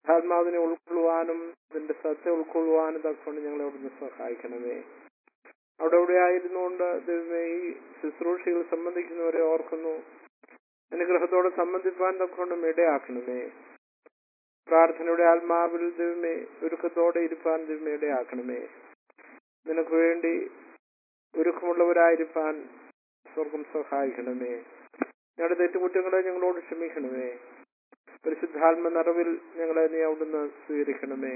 പരിശുദ്ധാത്മാവിനെ ഉൾക്കൊള്ളുവാനും ഇതിന്റെ സത്യം ഉൾക്കൊള്ളുവാനും തക്കൊണ്ട് ഞങ്ങളെ അവിടുന്ന് സഹായിക്കണമേ അവിടെ അവിടെ ആയിരുന്നുകൊണ്ട് ദൈവമേ ഈ ശുശ്രൂഷകൾ സംബന്ധിക്കുന്നവരെ ഓർക്കുന്നു അനുഗ്രഹത്തോടെ സംബന്ധിപ്പാൻ തക്കൊണ്ട് ഇടയാക്കണമേ പ്രാർത്ഥനയുടെ ആത്മാവിൽ ദൈവമേ ഒരുക്കത്തോടെ ഇരുപ്പാൻ ദൈവമേ ഇടയാക്കണമേ നിനക്ക് വേണ്ടി ഒരുക്കമുള്ളവരായിരിക്കാൻ സ്വർഗം സഹായിക്കണമേ ഞങ്ങളുടെ തെറ്റുകുറ്റങ്ങളെ ഞങ്ങളോട് ക്ഷമിക്കണമേ പരിശുദ്ധാത്മ നിറവിൽ ഞങ്ങളെ നീ അവിടുന്ന് സ്വീകരിക്കണമേ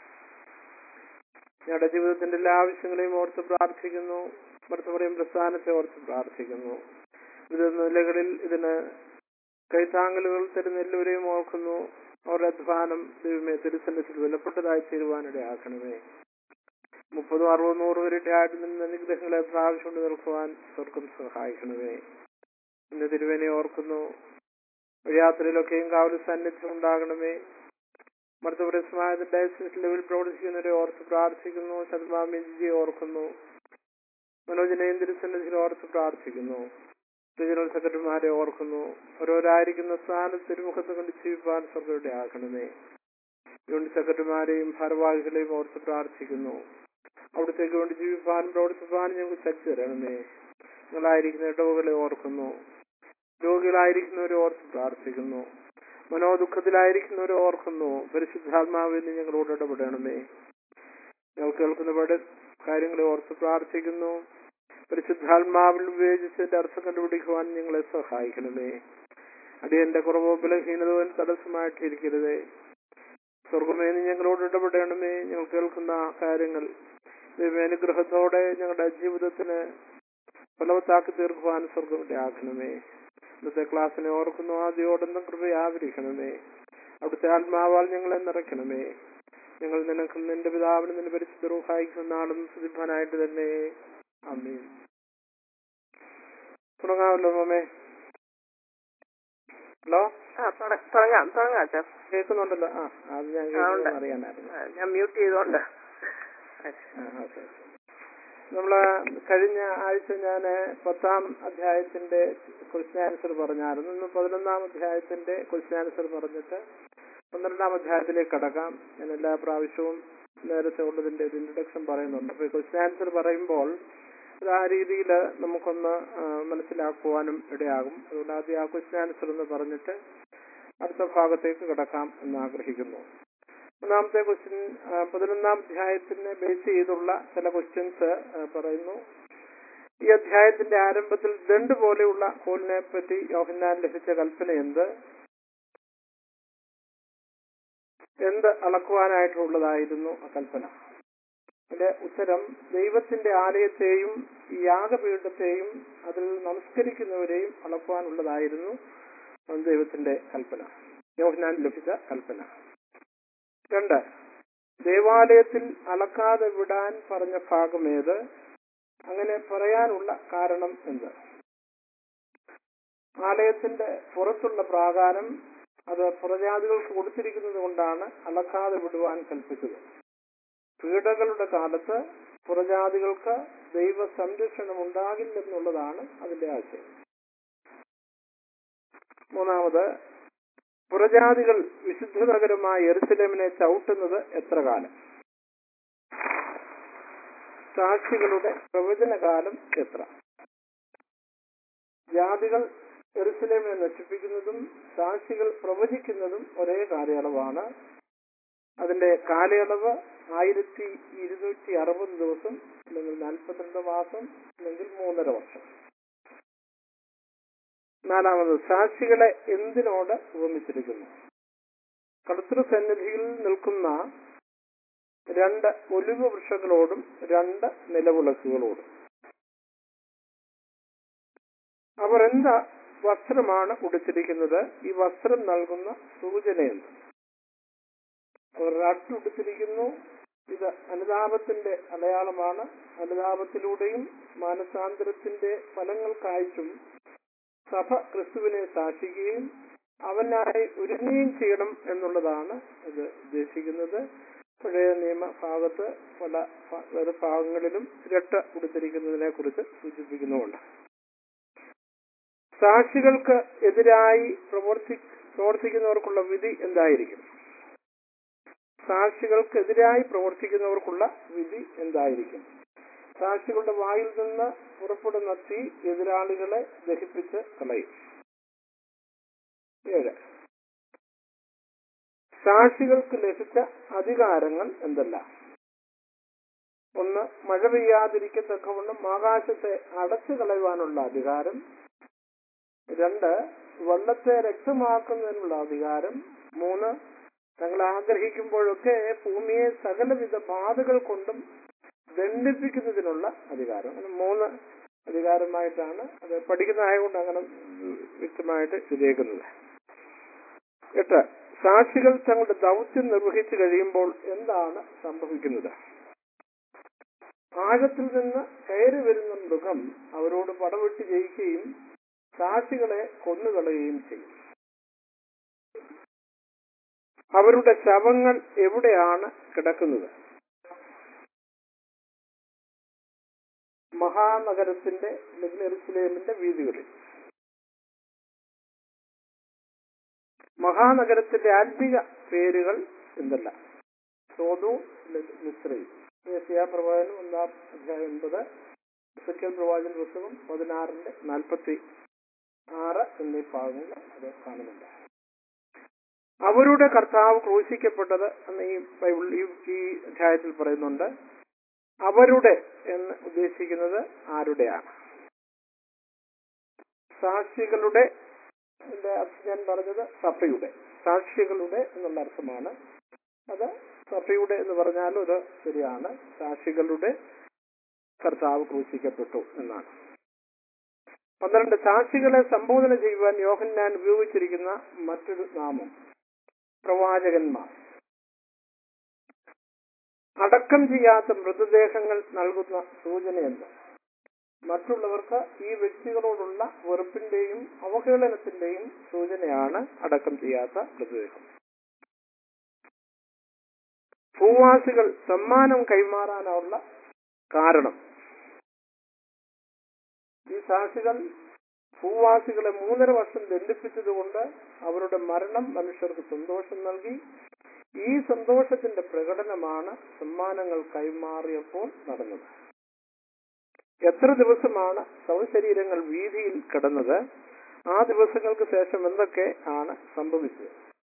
ഞങ്ങളുടെ ജീവിതത്തിന്റെ എല്ലാ ആവശ്യങ്ങളെയും ഓർത്ത് പ്രാർത്ഥിക്കുന്നു മറുത്തവരെയും പ്രസ്ഥാനത്തെ ഓർത്ത് പ്രാർത്ഥിക്കുന്നു വിവിധ നിലകളിൽ ഇതിന് കൈത്താങ്ങലുകൾ തരുന്ന എല്ലാവരെയും ഓർക്കുന്നു അവരുടെ അധ്വാനം ദൈവമേ തിരുസന്നിധിയിൽ വിലപ്പെട്ടതായി തീരുവാനിടയാക്കണമേ മുപ്പതും അറുപതും നൂറും ഇരട്ടി ആയിട്ട് നിന്ന് അനുഗ്രഹങ്ങളെ പ്രാവശ്യമുണ്ട് നിൽക്കുവാൻ സ്വർഗം സഹായിക്കണമേ ഇന്ന് തിരുവേനെ ഓർക്കുന്നു യാത്രയിലൊക്കെയും കാവൽ സാന്നിധ്യം ഉണ്ടാകണമേ മർത്തപ്രസമായതിന്റെ ഡയസിസ് ലെവൽ പ്രവർത്തിക്കുന്നവരെ ഓർത്ത് പ്രാർത്ഥിക്കുന്നു ശതമാമിജിയെ ഓർക്കുന്നു മനോജനെയും തിരുസന്നിധിയിൽ ഓർത്ത് പ്രാർത്ഥിക്കുന്നു റീജിയണൽ സെക്രട്ടറിമാരെ ഓർക്കുന്നു ഓരോരായിരിക്കുന്ന സ്ഥാനത്ത് തിരുമുഖത്ത് കണ്ട് ജീവിപ്പാൻ സ്വർഗയുടെ ആക്കണമേ യൂണിറ്റ് സെക്രട്ടറിമാരെയും ഭാരവാഹികളെയും ഓർത്ത് പ്രാർത്ഥിക്കുന്നു അവിടത്തേക്ക് വേണ്ടി ജീവിപ്പാനും പ്രവർത്തിപ്പാനും ഞങ്ങൾക്ക് ശക്തി തരണമേ നിങ്ങളായിരിക്കുന്ന ഇടവുകളെ ഓർക്കുന്നു രോഗികളായിരിക്കുന്നവരെ ഓർത്ത് പ്രാർത്ഥിക്കുന്നു മനോദുഃഖത്തിലായിരിക്കുന്നവരെ ഓർക്കുന്നു പരിശുദ്ധാത്മാവിന് ഞങ്ങളോട് ഇടപെടണമേ ഞങ്ങൾ കേൾക്കുന്ന പല കാര്യങ്ങളെ ഓർത്ത് പ്രാർത്ഥിക്കുന്നു പരിശുദ്ധാത്മാവിൽ ഉപയോഗിച്ചതിന്റെ അർത്ഥം കണ്ടുപിടിക്കുവാൻ ഞങ്ങളെ സഹായിക്കണമേ അടിയന്റെ കുറവോ ബലഹീനതോ തടസ്സമായിട്ടിരിക്കരുതേ സ്വർഗമേ നീ ഞങ്ങളോട് ഇടപെടണമേ ഞങ്ങൾ കേൾക്കുന്ന കാര്യങ്ങൾ അനുഗ്രഹത്തോടെ ഞങ്ങളുടെ ജീവിതത്തിന് ഫലവത്താക്കി തീർക്കുവാൻ സ്വർഗത്തെ ആക്കണമേ ഇന്നത്തെ ക്ലാസ്സിനെ ഓർക്കുന്നു ആദ്യോടൊന്നും കൃപയാവരിക്കണമേ അവിടുത്തെ ആത്മാവാൽ ഞങ്ങളെ നിറയ്ക്കണമേ ഞങ്ങൾ നിനക്കും നിന്റെ പിതാവിനും നിന്റെ പരിശുദ്ധ റൂഹായിക്കുന്ന നാളും സുദിപ്പാനായിട്ട് തന്നെ അമ്മേ തുടങ്ങാമല്ലോ അമ്മേ ഹലോ ആ തുട- തുടങ്ങാം തുടങ്ങാം അച്ഛാ കേൾക്കുന്നുണ്ടല്ലോ ആ അത് ഞാൻ ആ, ഉണ്ട്. കേൾക്കുന്നത് അറിയാനായിരുന്നു ആ, ഞാൻ മ്യൂട്ട് ചെയ്തോണ്ട് ആ, ഓക്കേ. നമ്മള് കഴിഞ്ഞ ആഴ്ച ഞാൻ പത്താം അധ്യായത്തിന്റെ ക്വസ്റ്റ്യൻ ആൻസർ പറഞ്ഞായിരുന്നു ഇന്ന് പതിനൊന്നാം അധ്യായത്തിന്റെ ക്വസ്റ്റ്യൻ ആൻസർ പറഞ്ഞിട്ട് പന്ത്രണ്ടാം അധ്യായത്തിലേക്ക് കടക്കാം ഞാൻ എല്ലാ പ്രാവശ്യവും നേരത്തെ ഉള്ളതിന്റെ ഒരു ഇൻട്രഡക്ഷൻ പറയുന്നുണ്ട് അപ്പൊ ക്വസ്റ്റ്യൻ ആൻസർ പറയുമ്പോൾ അത് ആ രീതിയിൽ നമുക്കൊന്ന് ആ, മനസ്സിലാക്കുവാനും ഇടയാകും അതുകൊണ്ട് ആദ്യം ആ ക്വസ്റ്റ്യൻ ആൻസർ എന്ന് പറഞ്ഞിട്ട് അടുത്ത ഭാഗത്തേക്ക് കിടക്കാം എന്ന് ആഗ്രഹിക്കുന്നു ഒന്നാമത്തെ ക്വസ്റ്റ്യൻ പതിനൊന്നാം അധ്യായത്തിനെ ബേസ് ചെയ്തുള്ള ചില ക്വസ്റ്റ്യൻസ് പറയുന്നു ഈ അധ്യായത്തിന്റെ ആരംഭത്തിൽ ദണ്ട് പോലെയുള്ള കോലിനെ പറ്റി യോഹന്നാൻ ലഭിച്ച കൽപ്പന എന്ത് എന്ത് അളക്കുവാനായിട്ടുള്ളതായിരുന്നു ആ കൽപ്പന അതിന്റെ ഉത്തരം ദൈവത്തിന്റെ ആലയത്തെയും ഈ യാഗപീഠത്തെയും അതിൽ നമസ്കരിക്കുന്നവരെയും അളക്കുവാനുള്ളതായിരുന്നു ദൈവത്തിന്റെ കൽപ്പന യോഹന്നാൻ ലഭിച്ച കൽപ്പന രണ്ട് ദേവാലയത്തിൽ അളക്കാതെ വിടാൻ പറഞ്ഞ ഭാഗം ഏത് അങ്ങനെ പറയാനുള്ള കാരണം എന്ത് ആലയത്തിന്റെ പുറത്തുള്ള പ്രാകാരം അത് പുറജാതികൾക്ക് കൊടുത്തിരിക്കുന്നത് കൊണ്ടാണ് അളക്കാതെ വിടുവാൻ കൽപ്പിച്ചത് പീഡകളുടെ കാലത്ത് പുറജാതികൾക്ക് ദൈവ സംരക്ഷണം ഉണ്ടാകില്ലെന്നുള്ളതാണ് അതിന്റെ ആശയം മൂന്നാമത് പുറജാതികൾ വിശുദ്ധ നഗരമായ എറുസലേമിനെ ചവിട്ടുന്നത് എത്ര കാലം സാക്ഷികളുടെ പ്രവചനകാലം എത്ര ജാതികൾ എറുസലേമിനെ നശിപ്പിക്കുന്നതും സാക്ഷികൾ പ്രവചിക്കുന്നതും ഒരേ കാലയളവാണ് അതിന്റെ കാലയളവ് ആയിരത്തി ഇരുന്നൂറ്റി അറുപത് ദിവസം അല്ലെങ്കിൽ നാൽപ്പത്തിരണ്ട് മാസം അല്ലെങ്കിൽ മൂന്നര വർഷം നാലാമത് സാക്ഷികളെ എന്തിനോട് ഉപമിച്ചിരിക്കുന്നു കർത്തൃസന്നിധിയിൽ നിൽക്കുന്ന രണ്ട് ഒലിവ് വൃക്ഷങ്ങളോടും രണ്ട് നിലവിളക്കുകളോടും അവർ എന്താ വസ്ത്രമാണ് ഉടുത്തിരിക്കുന്നത് ഈ വസ്ത്രം നൽകുന്ന സൂചന എന്ത് അവർ റട്ട് ഉടുത്തിരിക്കുന്നു ഇത് അനുതാപത്തിന്റെ അടയാളമാണ് അനുതാപത്തിലൂടെയും മാനസാന്തരത്തിന്റെ ഫലങ്ങൾക്കായിട്ടും സഭ ക്രിസ്തുവിനെ സാക്ഷിക്കുകയും അവനായി ഒരുങ്ങുകയും ചെയ്യണം എന്നുള്ളതാണ് ഇത് ഉദ്ദേശിക്കുന്നത് പഴയ നിയമ ഭാഗത്ത് പല ഭ- വേറെ ഭാഗങ്ങളിലും ഇരട്ട കൊടുത്തിരിക്കുന്നതിനെ കുറിച്ച് സൂചിപ്പിക്കുന്നുമുണ്ട് സാക്ഷികൾക്ക് എതിരായി പ്രവർത്തി പ്രവർത്തിക്കുന്നവർക്കുള്ള വിധി എന്തായിരിക്കും സാക്ഷികൾക്കെതിരായി പ്രവർത്തിക്കുന്നവർക്കുള്ള വിധി എന്തായിരിക്കും സാക്ഷികളുടെ വായിൽ നിന്ന് പുറപ്പെടുന്ന തീ എതിരാളികളെ ദഹിപ്പിച്ച് കളയും ഏഴ് സാക്ഷികൾക്ക് ലഭിച്ച അധികാരങ്ങൾ എന്തെല്ലാം ഒന്ന് മഴ പെയ്യാതിരിക്കത്തക്കവണ്ണം ആകാശത്തെ അടച്ചു കളയുവാനുള്ള അധികാരം രണ്ട് വെള്ളത്തെ രക്തമാക്കുന്നതിനുള്ള അധികാരം മൂന്ന് തങ്ങൾ ആഗ്രഹിക്കുമ്പോഴൊക്കെ ഭൂമിയെ സകലവിധ ബാധകൾ കൊണ്ടും ദണ്ഡിപ്പിക്കുന്നതിനുള്ള അധികാരം അങ്ങനെ മൂന്ന് അധികാരമായിട്ടാണ് അത് പഠിക്കുന്നതായതുകൊണ്ട് അങ്ങനെ വ്യക്തമായിട്ട് ചെയ്തേക്കുന്നത് എട്ട് സാക്ഷികൾ തങ്ങളുടെ ദൗത്യം നിർവഹിച്ചു കഴിയുമ്പോൾ എന്താണ് സംഭവിക്കുന്നത് ആഴത്തിൽ നിന്ന് കയറി വരുന്ന മൃഗം അവരോട് പടവെട്ടി ജയിക്കുകയും സാക്ഷികളെ കൊന്നുകളയുകയും ചെയ്യും അവരുടെ ശവങ്ങൾ എവിടെയാണ് കിടക്കുന്നത് മഹാനഗരത്തിന്റെ അല്ലെങ്കിൽ എറുസലേമിന്റെ വീതികളിൽ മഹാനഗരത്തിന്റെ ആത്മിക പേരുകൾ എന്തല്ല സോതു മിശ്രയും പ്രവാചകൻ ഒന്നാം അധ്യായം ഒൻപത് സെക്കൽ പ്രവാചകൻ പുസ്തകം പതിനാറിന്റെ നാൽപ്പത്തി ആറ് എന്നീ ഭാഗങ്ങൾ അത് കാണുന്നുണ്ട് അവരുടെ കർത്താവ് ക്രൂശിക്കപ്പെട്ടത് എന്ന് ഈ ബൈബിൾ ഈ ഈ അധ്യായത്തിൽ പറയുന്നുണ്ട് അവരുടെ എന്ന് ഉദ്ദേശിക്കുന്നത് ആരുടെയാണ് സാക്ഷികളുടെ ഇതിന്റെ അർത്ഥം ഞാൻ പറഞ്ഞത് സഭയുടെ സാക്ഷികളുടെ എന്നുള്ള അർത്ഥമാണ് അത് സഭയുടെ എന്ന് പറഞ്ഞാലും ഇത് ശരിയാണ് സാക്ഷികളുടെ കർത്താവ് ക്രൂശിക്കപ്പെട്ടു എന്നാണ് പന്ത്രണ്ട് സാക്ഷികളെ സംബോധന ചെയ്യുവാൻ യോഹന്നാൻ ഉപയോഗിച്ചിരിക്കുന്ന മറ്റൊരു നാമം പ്രവാചകന്മാർ അടക്കം ചെയ്യാത്ത മൃതദേഹങ്ങൾ നൽകുന്ന സൂചനയെന്ത് മറ്റുള്ളവർക്ക് ഈ വ്യക്തികളോടുള്ള വെറുപ്പിന്റെയും അവഹേളനത്തിന്റെയും സൂചനയാണ് അടക്കം ചെയ്യാത്ത മൃതദേഹം ഭൂവാസികൾ സമ്മാനം കൈമാറാനുള്ള കാരണം ഈ സാക്ഷികൾ ഭൂവാസികളെ മൂന്നര വർഷം ദണ്ഡിപ്പിച്ചതുകൊണ്ട് അവരുടെ മരണം മനുഷ്യർക്ക് സന്തോഷം നൽകി ഈ സന്തോഷത്തിന്റെ പ്രകടനമാണ് സമ്മാനങ്ങൾ കൈമാറിയപ്പോൾ നടന്നത് എത്ര ദിവസമാണ് ശവശരീരങ്ങൾ വീതിയിൽ കിടന്നത് ആ ദിവസങ്ങൾക്ക് ശേഷം എന്തൊക്കെ ആണ് സംഭവിച്ചത്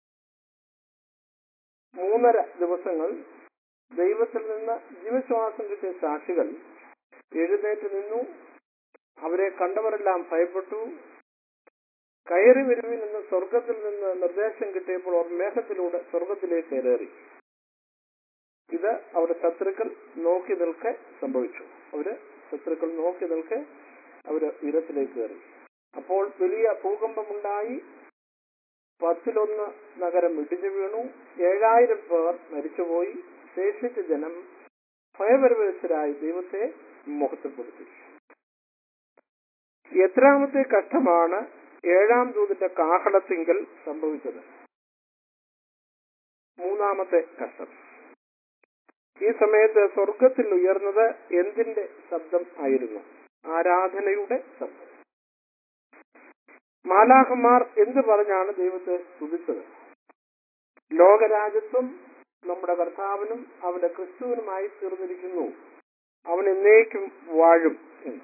മൂന്നര ദിവസങ്ങൾ ദൈവത്തിൽ നിന്ന് ജീവശ്വാസം കിട്ടിയ സാക്ഷികൾ എഴുന്നേറ്റ് നിന്നു അവരെ കണ്ടവരെല്ലാം ഭയപ്പെട്ടു കയറി വരുവിൽ നിന്ന് സ്വർഗത്തിൽ നിന്ന് നിർദ്ദേശം കിട്ടിയപ്പോൾ അവർ മേഘത്തിലൂടെ സ്വർഗത്തിലേക്ക് കയറി ഇത് അവരുടെ ശത്രുക്കൾ നോക്കി നിൽക്കെ സംഭവിച്ചു അവര് ശത്രുക്കൾ നോക്കി നിൽക്കെ അവര് ഉയരത്തിലേക്ക് കയറി അപ്പോൾ വലിയ ഭൂകമ്പമുണ്ടായി പത്തിലൊന്ന് നഗരം ഇടിഞ്ഞു വീണു ഏഴായിരം പേർ മരിച്ചുപോയി ശേഷിച്ച ജനം ഭയപരവശരായി ദൈവത്തെ മുഖത്തപ്പെടുത്തി എത്രാമത്തെ കഷ്ടമാണ് ഏഴാം ദൂതിന്റെ കാഹളത്തിങ്കൽ സംഭവിച്ചത് മൂന്നാമത്തെ കഷ്ടം ഈ സമയത്ത് സ്വർഗത്തിൽ ഉയർന്നത് എന്തിന്റെ ശബ്ദം ആയിരുന്നു ആരാധനയുടെ ശബ്ദം മാലാഹന്മാർ എന്ത് പറഞ്ഞാണ് ദൈവത്തെ സ്തുതിച്ചത് ലോകരാജ്യത്വം നമ്മുടെ കർത്താവിനും അവന്റെ ക്രിസ്തുവിനുമായി തീർന്നിരിക്കുന്നു അവൻ എന്നേക്കും വാഴും എന്ന്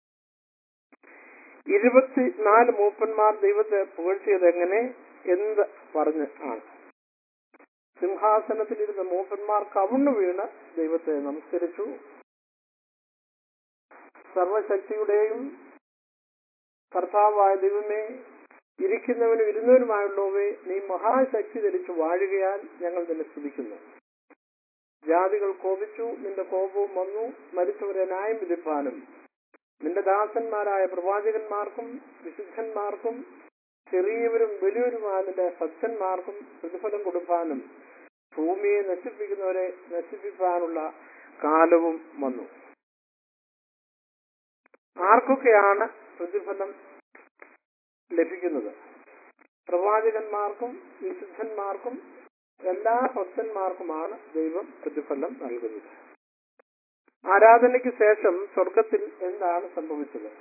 ഇരുപത്തിനാല് മൂപ്പന്മാർ ദൈവത്തെ പുകഴ്ത്തിയത് എങ്ങനെ എന്ത് പറഞ്ഞ് ആണ് സിംഹാസനത്തിലിരുന്ന മൂപ്പന്മാർ കവുണ്ണു വീണ് ദൈവത്തെ നമസ്കരിച്ചു സർവശക്തിയുടെയും കർത്താവായ ദൈവമേ ഇരിക്കുന്നവനും ഇരുന്നവനുമായുള്ളവേ നീ മഹാശക്തി ധരിച്ചു വാഴുകയാൽ ഞങ്ങൾ നിന്നെ സ്തുതിക്കുന്നു ജാതികൾ കോപിച്ചു നിന്റെ കോപവും വന്നു മരിച്ചവരെ ന്യായം വിധിപ്പാനും നിന്റെ ദാസന്മാരായ പ്രവാചകന്മാർക്കും വിശുദ്ധന്മാർക്കും ചെറിയവരും വലിയവരുമായ നിന്റെ ഭക്തന്മാർക്കും പ്രതിഫലം കൊടുക്കാനും ഭൂമിയെ നശിപ്പിക്കുന്നവരെ നശിപ്പിക്കാനുള്ള കാലവും വന്നു ആർക്കൊക്കെയാണ് പ്രതിഫലം ലഭിക്കുന്നത് പ്രവാചകന്മാർക്കും വിശുദ്ധന്മാർക്കും എല്ലാ ഭക്തന്മാർക്കുമാണ് ദൈവം പ്രതിഫലം നൽകുന്നത് ആരാധനയ്ക്ക് ശേഷം സ്വർഗത്തിൽ എന്താണ് സംഭവിച്ചത്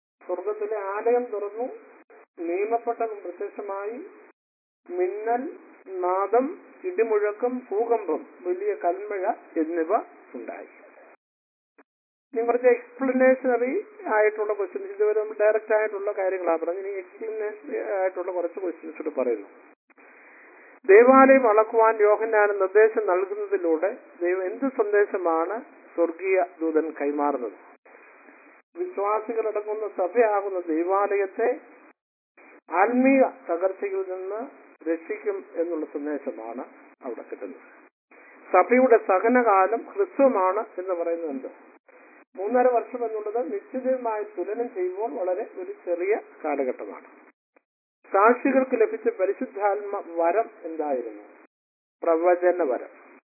സ്വർഗത്തിലെ ആലയം തുറന്നു നിയമപ്പെട്ടതും പ്രത്യക്ഷമായി മിന്നൽ നാദം ഇടിമുഴക്കം ഭൂകമ്പം വലിയ കൽമഴ എന്നിവ ഉണ്ടായി ഇനി കുറച്ച് എക്സ്പ്ലനേഷനറി ആയിട്ടുള്ള ക്വസ്റ്റ്യൻസ് ഇതുവരെ നമ്മൾ ഡയറക്റ്റ് ആയിട്ടുള്ള കാര്യങ്ങളാണ് പറഞ്ഞത് ഇനി എക്സ്പ്ലനേഷൻ ആയിട്ടുള്ള കുറച്ച് ക്വസ്റ്റ്യൻസ് കൂടെ പറയുന്നു ദേവാലയം അളക്കുവാൻ യോഹന്നാന് നിർദ്ദേശം നൽകുന്നതിലൂടെ ദൈവം എന്ത് സന്ദേശമാണ് സ്വർഗീയ ദൂതൻ കൈമാറുന്നത് വിശ്വാസികളടങ്ങുന്ന സഭയാകുന്ന ദൈവാലയത്തെ ആത്മീയ തകർച്ചയിൽ നിന്ന് രക്ഷിക്കും എന്നുള്ള സന്ദേശമാണ് അവിടെ കിട്ടുന്നത് സഭയുടെ സഹനകാലം ഹ്രസ്വമാണ് എന്ന് പറയുന്നത് എന്ത് മൂന്നര വർഷം എന്നുള്ളത് നിശ്ചിതമായി തുലനം ചെയ്യുമ്പോൾ വളരെ ഒരു ചെറിയ കാലഘട്ടമാണ് സാക്ഷികൾക്ക് ലഭിച്ച പരിശുദ്ധാത്മ വരം എന്തായിരുന്നു പ്രവചന വരം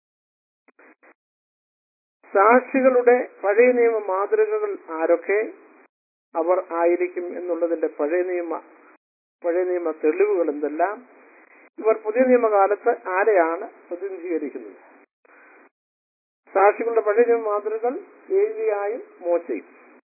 സാക്ഷികളുടെ പഴയ നിയമ മാതൃകകൾ ആരൊക്കെ അവർ ആയിരിക്കും എന്നുള്ളതിന്റെ പഴയ നിയമ പഴയ നിയമ തെളിവുകൾ എന്തെല്ലാം ഇവർ പുതിയ നിയമകാലത്ത് ആരെയാണ് പ്രതിനിധീകരിക്കുന്നത് സാക്ഷികളുടെ പഴയ നിയമ മാതൃകകൾ ഏലിയായും മോശയും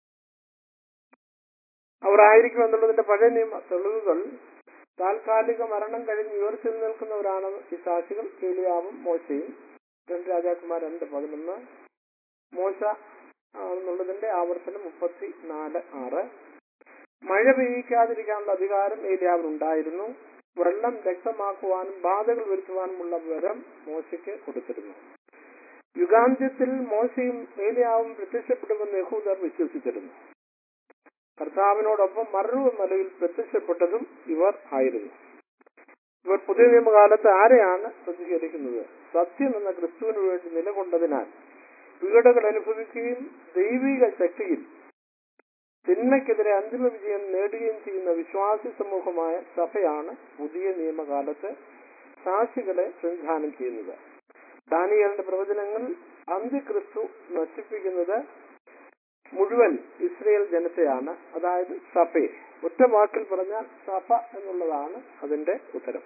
അവർ ആയിരിക്കും എന്നുള്ളതിന്റെ പഴയ നിയമ തെളിവുകൾ താൽക്കാലിക മരണം കഴിഞ്ഞ് ഉയർത്തി നിൽക്കുന്നവരാണ് ഈ സാക്ഷികൾ ഏലിയാവും മോശയും രണ്ട് രാജാക്കന്മാർ രണ്ട് പതിനൊന്ന് മോശ എന്നുള്ളതിന്റെ ആവർത്തനം മുപ്പത്തി നാല് ആറ് മഴ പെയ്യിക്കാതിരിക്കാനുള്ള അധികാരം ഏലിയാവിനുണ്ടായിരുന്നു വെള്ളം രക്തമാക്കുവാനും ബാധകൾ വരുത്തുവാനുമുള്ള വരം മോശയ്ക്ക് കൊടുത്തിരുന്നു യുഗാന്ത്യത്തിൽ മോശയും ഏലിയാവും പ്രത്യക്ഷപ്പെടുമെന്ന് യഹൂദർ വിശ്വസിച്ചിരുന്നു കർത്താവിനോടൊപ്പം മറവ് മലയിൽ പ്രത്യക്ഷപ്പെട്ടതും ഇവർ ആയിരുന്നു ഇവർ പുതിയ നിയമകാലത്ത് ആരെയാണ് പ്രതികരിക്കുന്നത് സത്യം എന്ന ക്രിസ്തുവിന് വേണ്ടി നിലകൊണ്ടതിനാൽ പീഡകൾ അനുഭവിക്കുകയും ദൈവിക ശക്തിയിൽ തിന്മയ്ക്കെതിരെ അന്തിമ വിജയം നേടുകയും ചെയ്യുന്ന വിശ്വാസി സമൂഹമായ സഭയാണ് പുതിയ നിയമകാലത്ത് സാക്ഷികളെ പ്രതിദാനം ചെയ്യുന്നത് ദാനിയലിന്റെ പ്രവചനങ്ങൾ അന്ത്യക്രിസ്തു നശിപ്പിക്കുന്നത് മുഴുവൻ ഇസ്രയേൽ ജനത്തെയാണ് അതായത് സഭയെ ഒറ്റ വാക്കിൽ പറഞ്ഞാൽ സഭ എന്നുള്ളതാണ് അതിന്റെ ഉത്തരം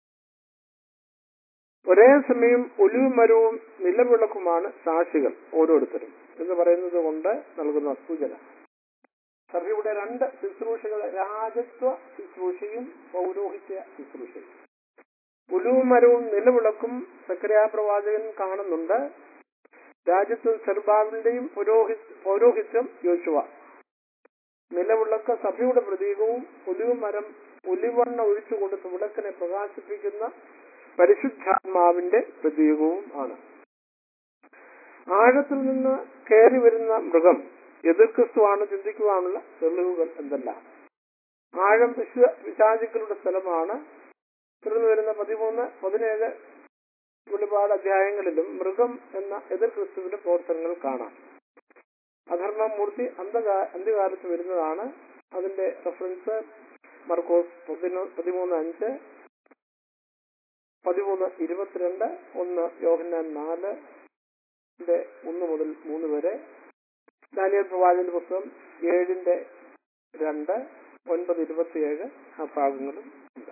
ഒരേ സമയം ഒലിവ് മരവും നിലവിളക്കുമാണ് സാക്ഷികൾ ഓരോരുത്തരും എന്ന് പറയുന്നത് കൊണ്ട് നൽകുന്ന സൂചന സഭയുടെ രണ്ട് ശുശ്രൂഷകൾ രാജത്വ ശുശ്രൂഷയും പൗരോഹിത്യ ശുശ്രൂഷയും ഒലിവ് മരവും നിലവിളക്കും സക്രിയാ പ്രവാചകൻ കാണുന്നുണ്ട് രാജ്യത്തും സെർബാബിന്റെയും പുരോഹി പൗരോഹിത്യം യോശുവ നിലവിളക്ക് സഭയുടെ പ്രതീകവും ഒലിവ് മരം ഒലിവണ്ണ ഒഴിച്ചു കൊടുത്ത് വിളക്കിനെ പ്രകാശിപ്പിക്കുന്ന പരിശുദ്ധാത്മാവിന്റെ പ്രതീകവും ആണ് ആഴത്തിൽ നിന്ന് കയറി വരുന്ന മൃഗം എതിർ ക്രിസ്തുവാണ് ചിന്തിക്കുവാനുള്ള തെളിവുകൾ എന്തെല്ലാം ആഴം വിശ്വ വിശാചിക്കളുടെ സ്ഥലമാണ് തുടർന്ന് വരുന്ന പതിമൂന്ന് പതിനേഴ് വെളിപാട് അധ്യായങ്ങളിലും മൃഗം എന്ന എതിർ ക്രിസ്തുവിന്റെ പ്രവർത്തനങ്ങൾ കാണാം അധർമ്മ മൂർത്തി അന്ധകാ അന്ത്യകാലത്ത് വരുന്നതാണ് അതിന്റെ റെഫറൻസ് മർക്കോസ് പതിനൊ- പതിമൂന്ന് അഞ്ച് പതിമൂന്ന് ഇരുപത്തിരണ്ട് ഒന്ന് യോഹന്നാൻ നാല് ന്റെ ഒന്ന് മുതൽ മൂന്ന് വരെ ദാനിയൽ പ്രവാചകന്റെ പുസ്തകം ഏഴിന്റെ രണ്ട് ഒൻപത് ഇരുപത്തിയേഴ് ആ ഭാഗങ്ങളും ഉണ്ട്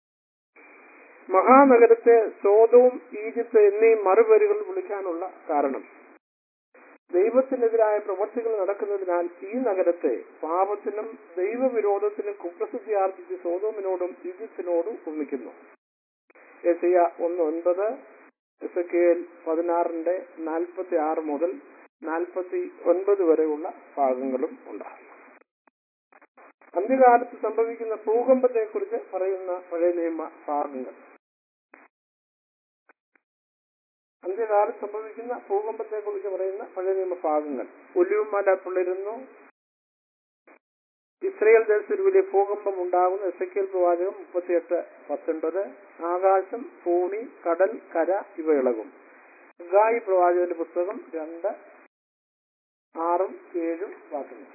മഹാനഗരത്തെ സോതവും ഈജിപ്ത് എന്നീ മറുപേരുകൾ വിളിക്കാനുള്ള കാരണം ദൈവത്തിനെതിരായ പ്രവർത്തികൾ നടക്കുന്നതിനാൽ ഈ നഗരത്തെ പാപത്തിനും ദൈവവിരോധത്തിനും കുപ്രസിദ്ധി ആർജിച്ച് സോതോമിനോടും ഈജിപ്തിനോടും ഉപമിക്കുന്നു യെശയ്യ ഒന്ന് ഒൻപത് എസക്കേൽ പതിനാറിന്റെ നാൽപ്പത്തി ആറ് മുതൽ നാൽപ്പത്തി ഒൻപത് വരെയുള്ള ഭാഗങ്ങളും ഉണ്ടാകും അന്ത്യകാലത്ത് സംഭവിക്കുന്ന ഭൂകമ്പത്തെക്കുറിച്ച് പറയുന്ന പഴയ നിയമ ഭാഗങ്ങൾ അന്ത്യകാലത്ത് സംഭവിക്കുന്ന ഭൂകമ്പത്തെക്കുറിച്ച് പറയുന്ന പഴയ നിയമ ഭാഗങ്ങൾ ഒലിവുമല പിളരുന്നു ഇസ്രയേൽ ദേശത്തിൽ വലിയ ഭൂകമ്പം ഉണ്ടാകുന്നു എസക്കേൽ പ്രവാചകം മുപ്പത്തിയെട്ട് പത്തൊൻപത് ആകാശം ഭൂമി കടൽ കര ഇവ ഇളകും ഗായി പ്രവാചകന്റെ പുസ്തകം രണ്ട് ആറും ഏഴും വാക്യങ്ങൾ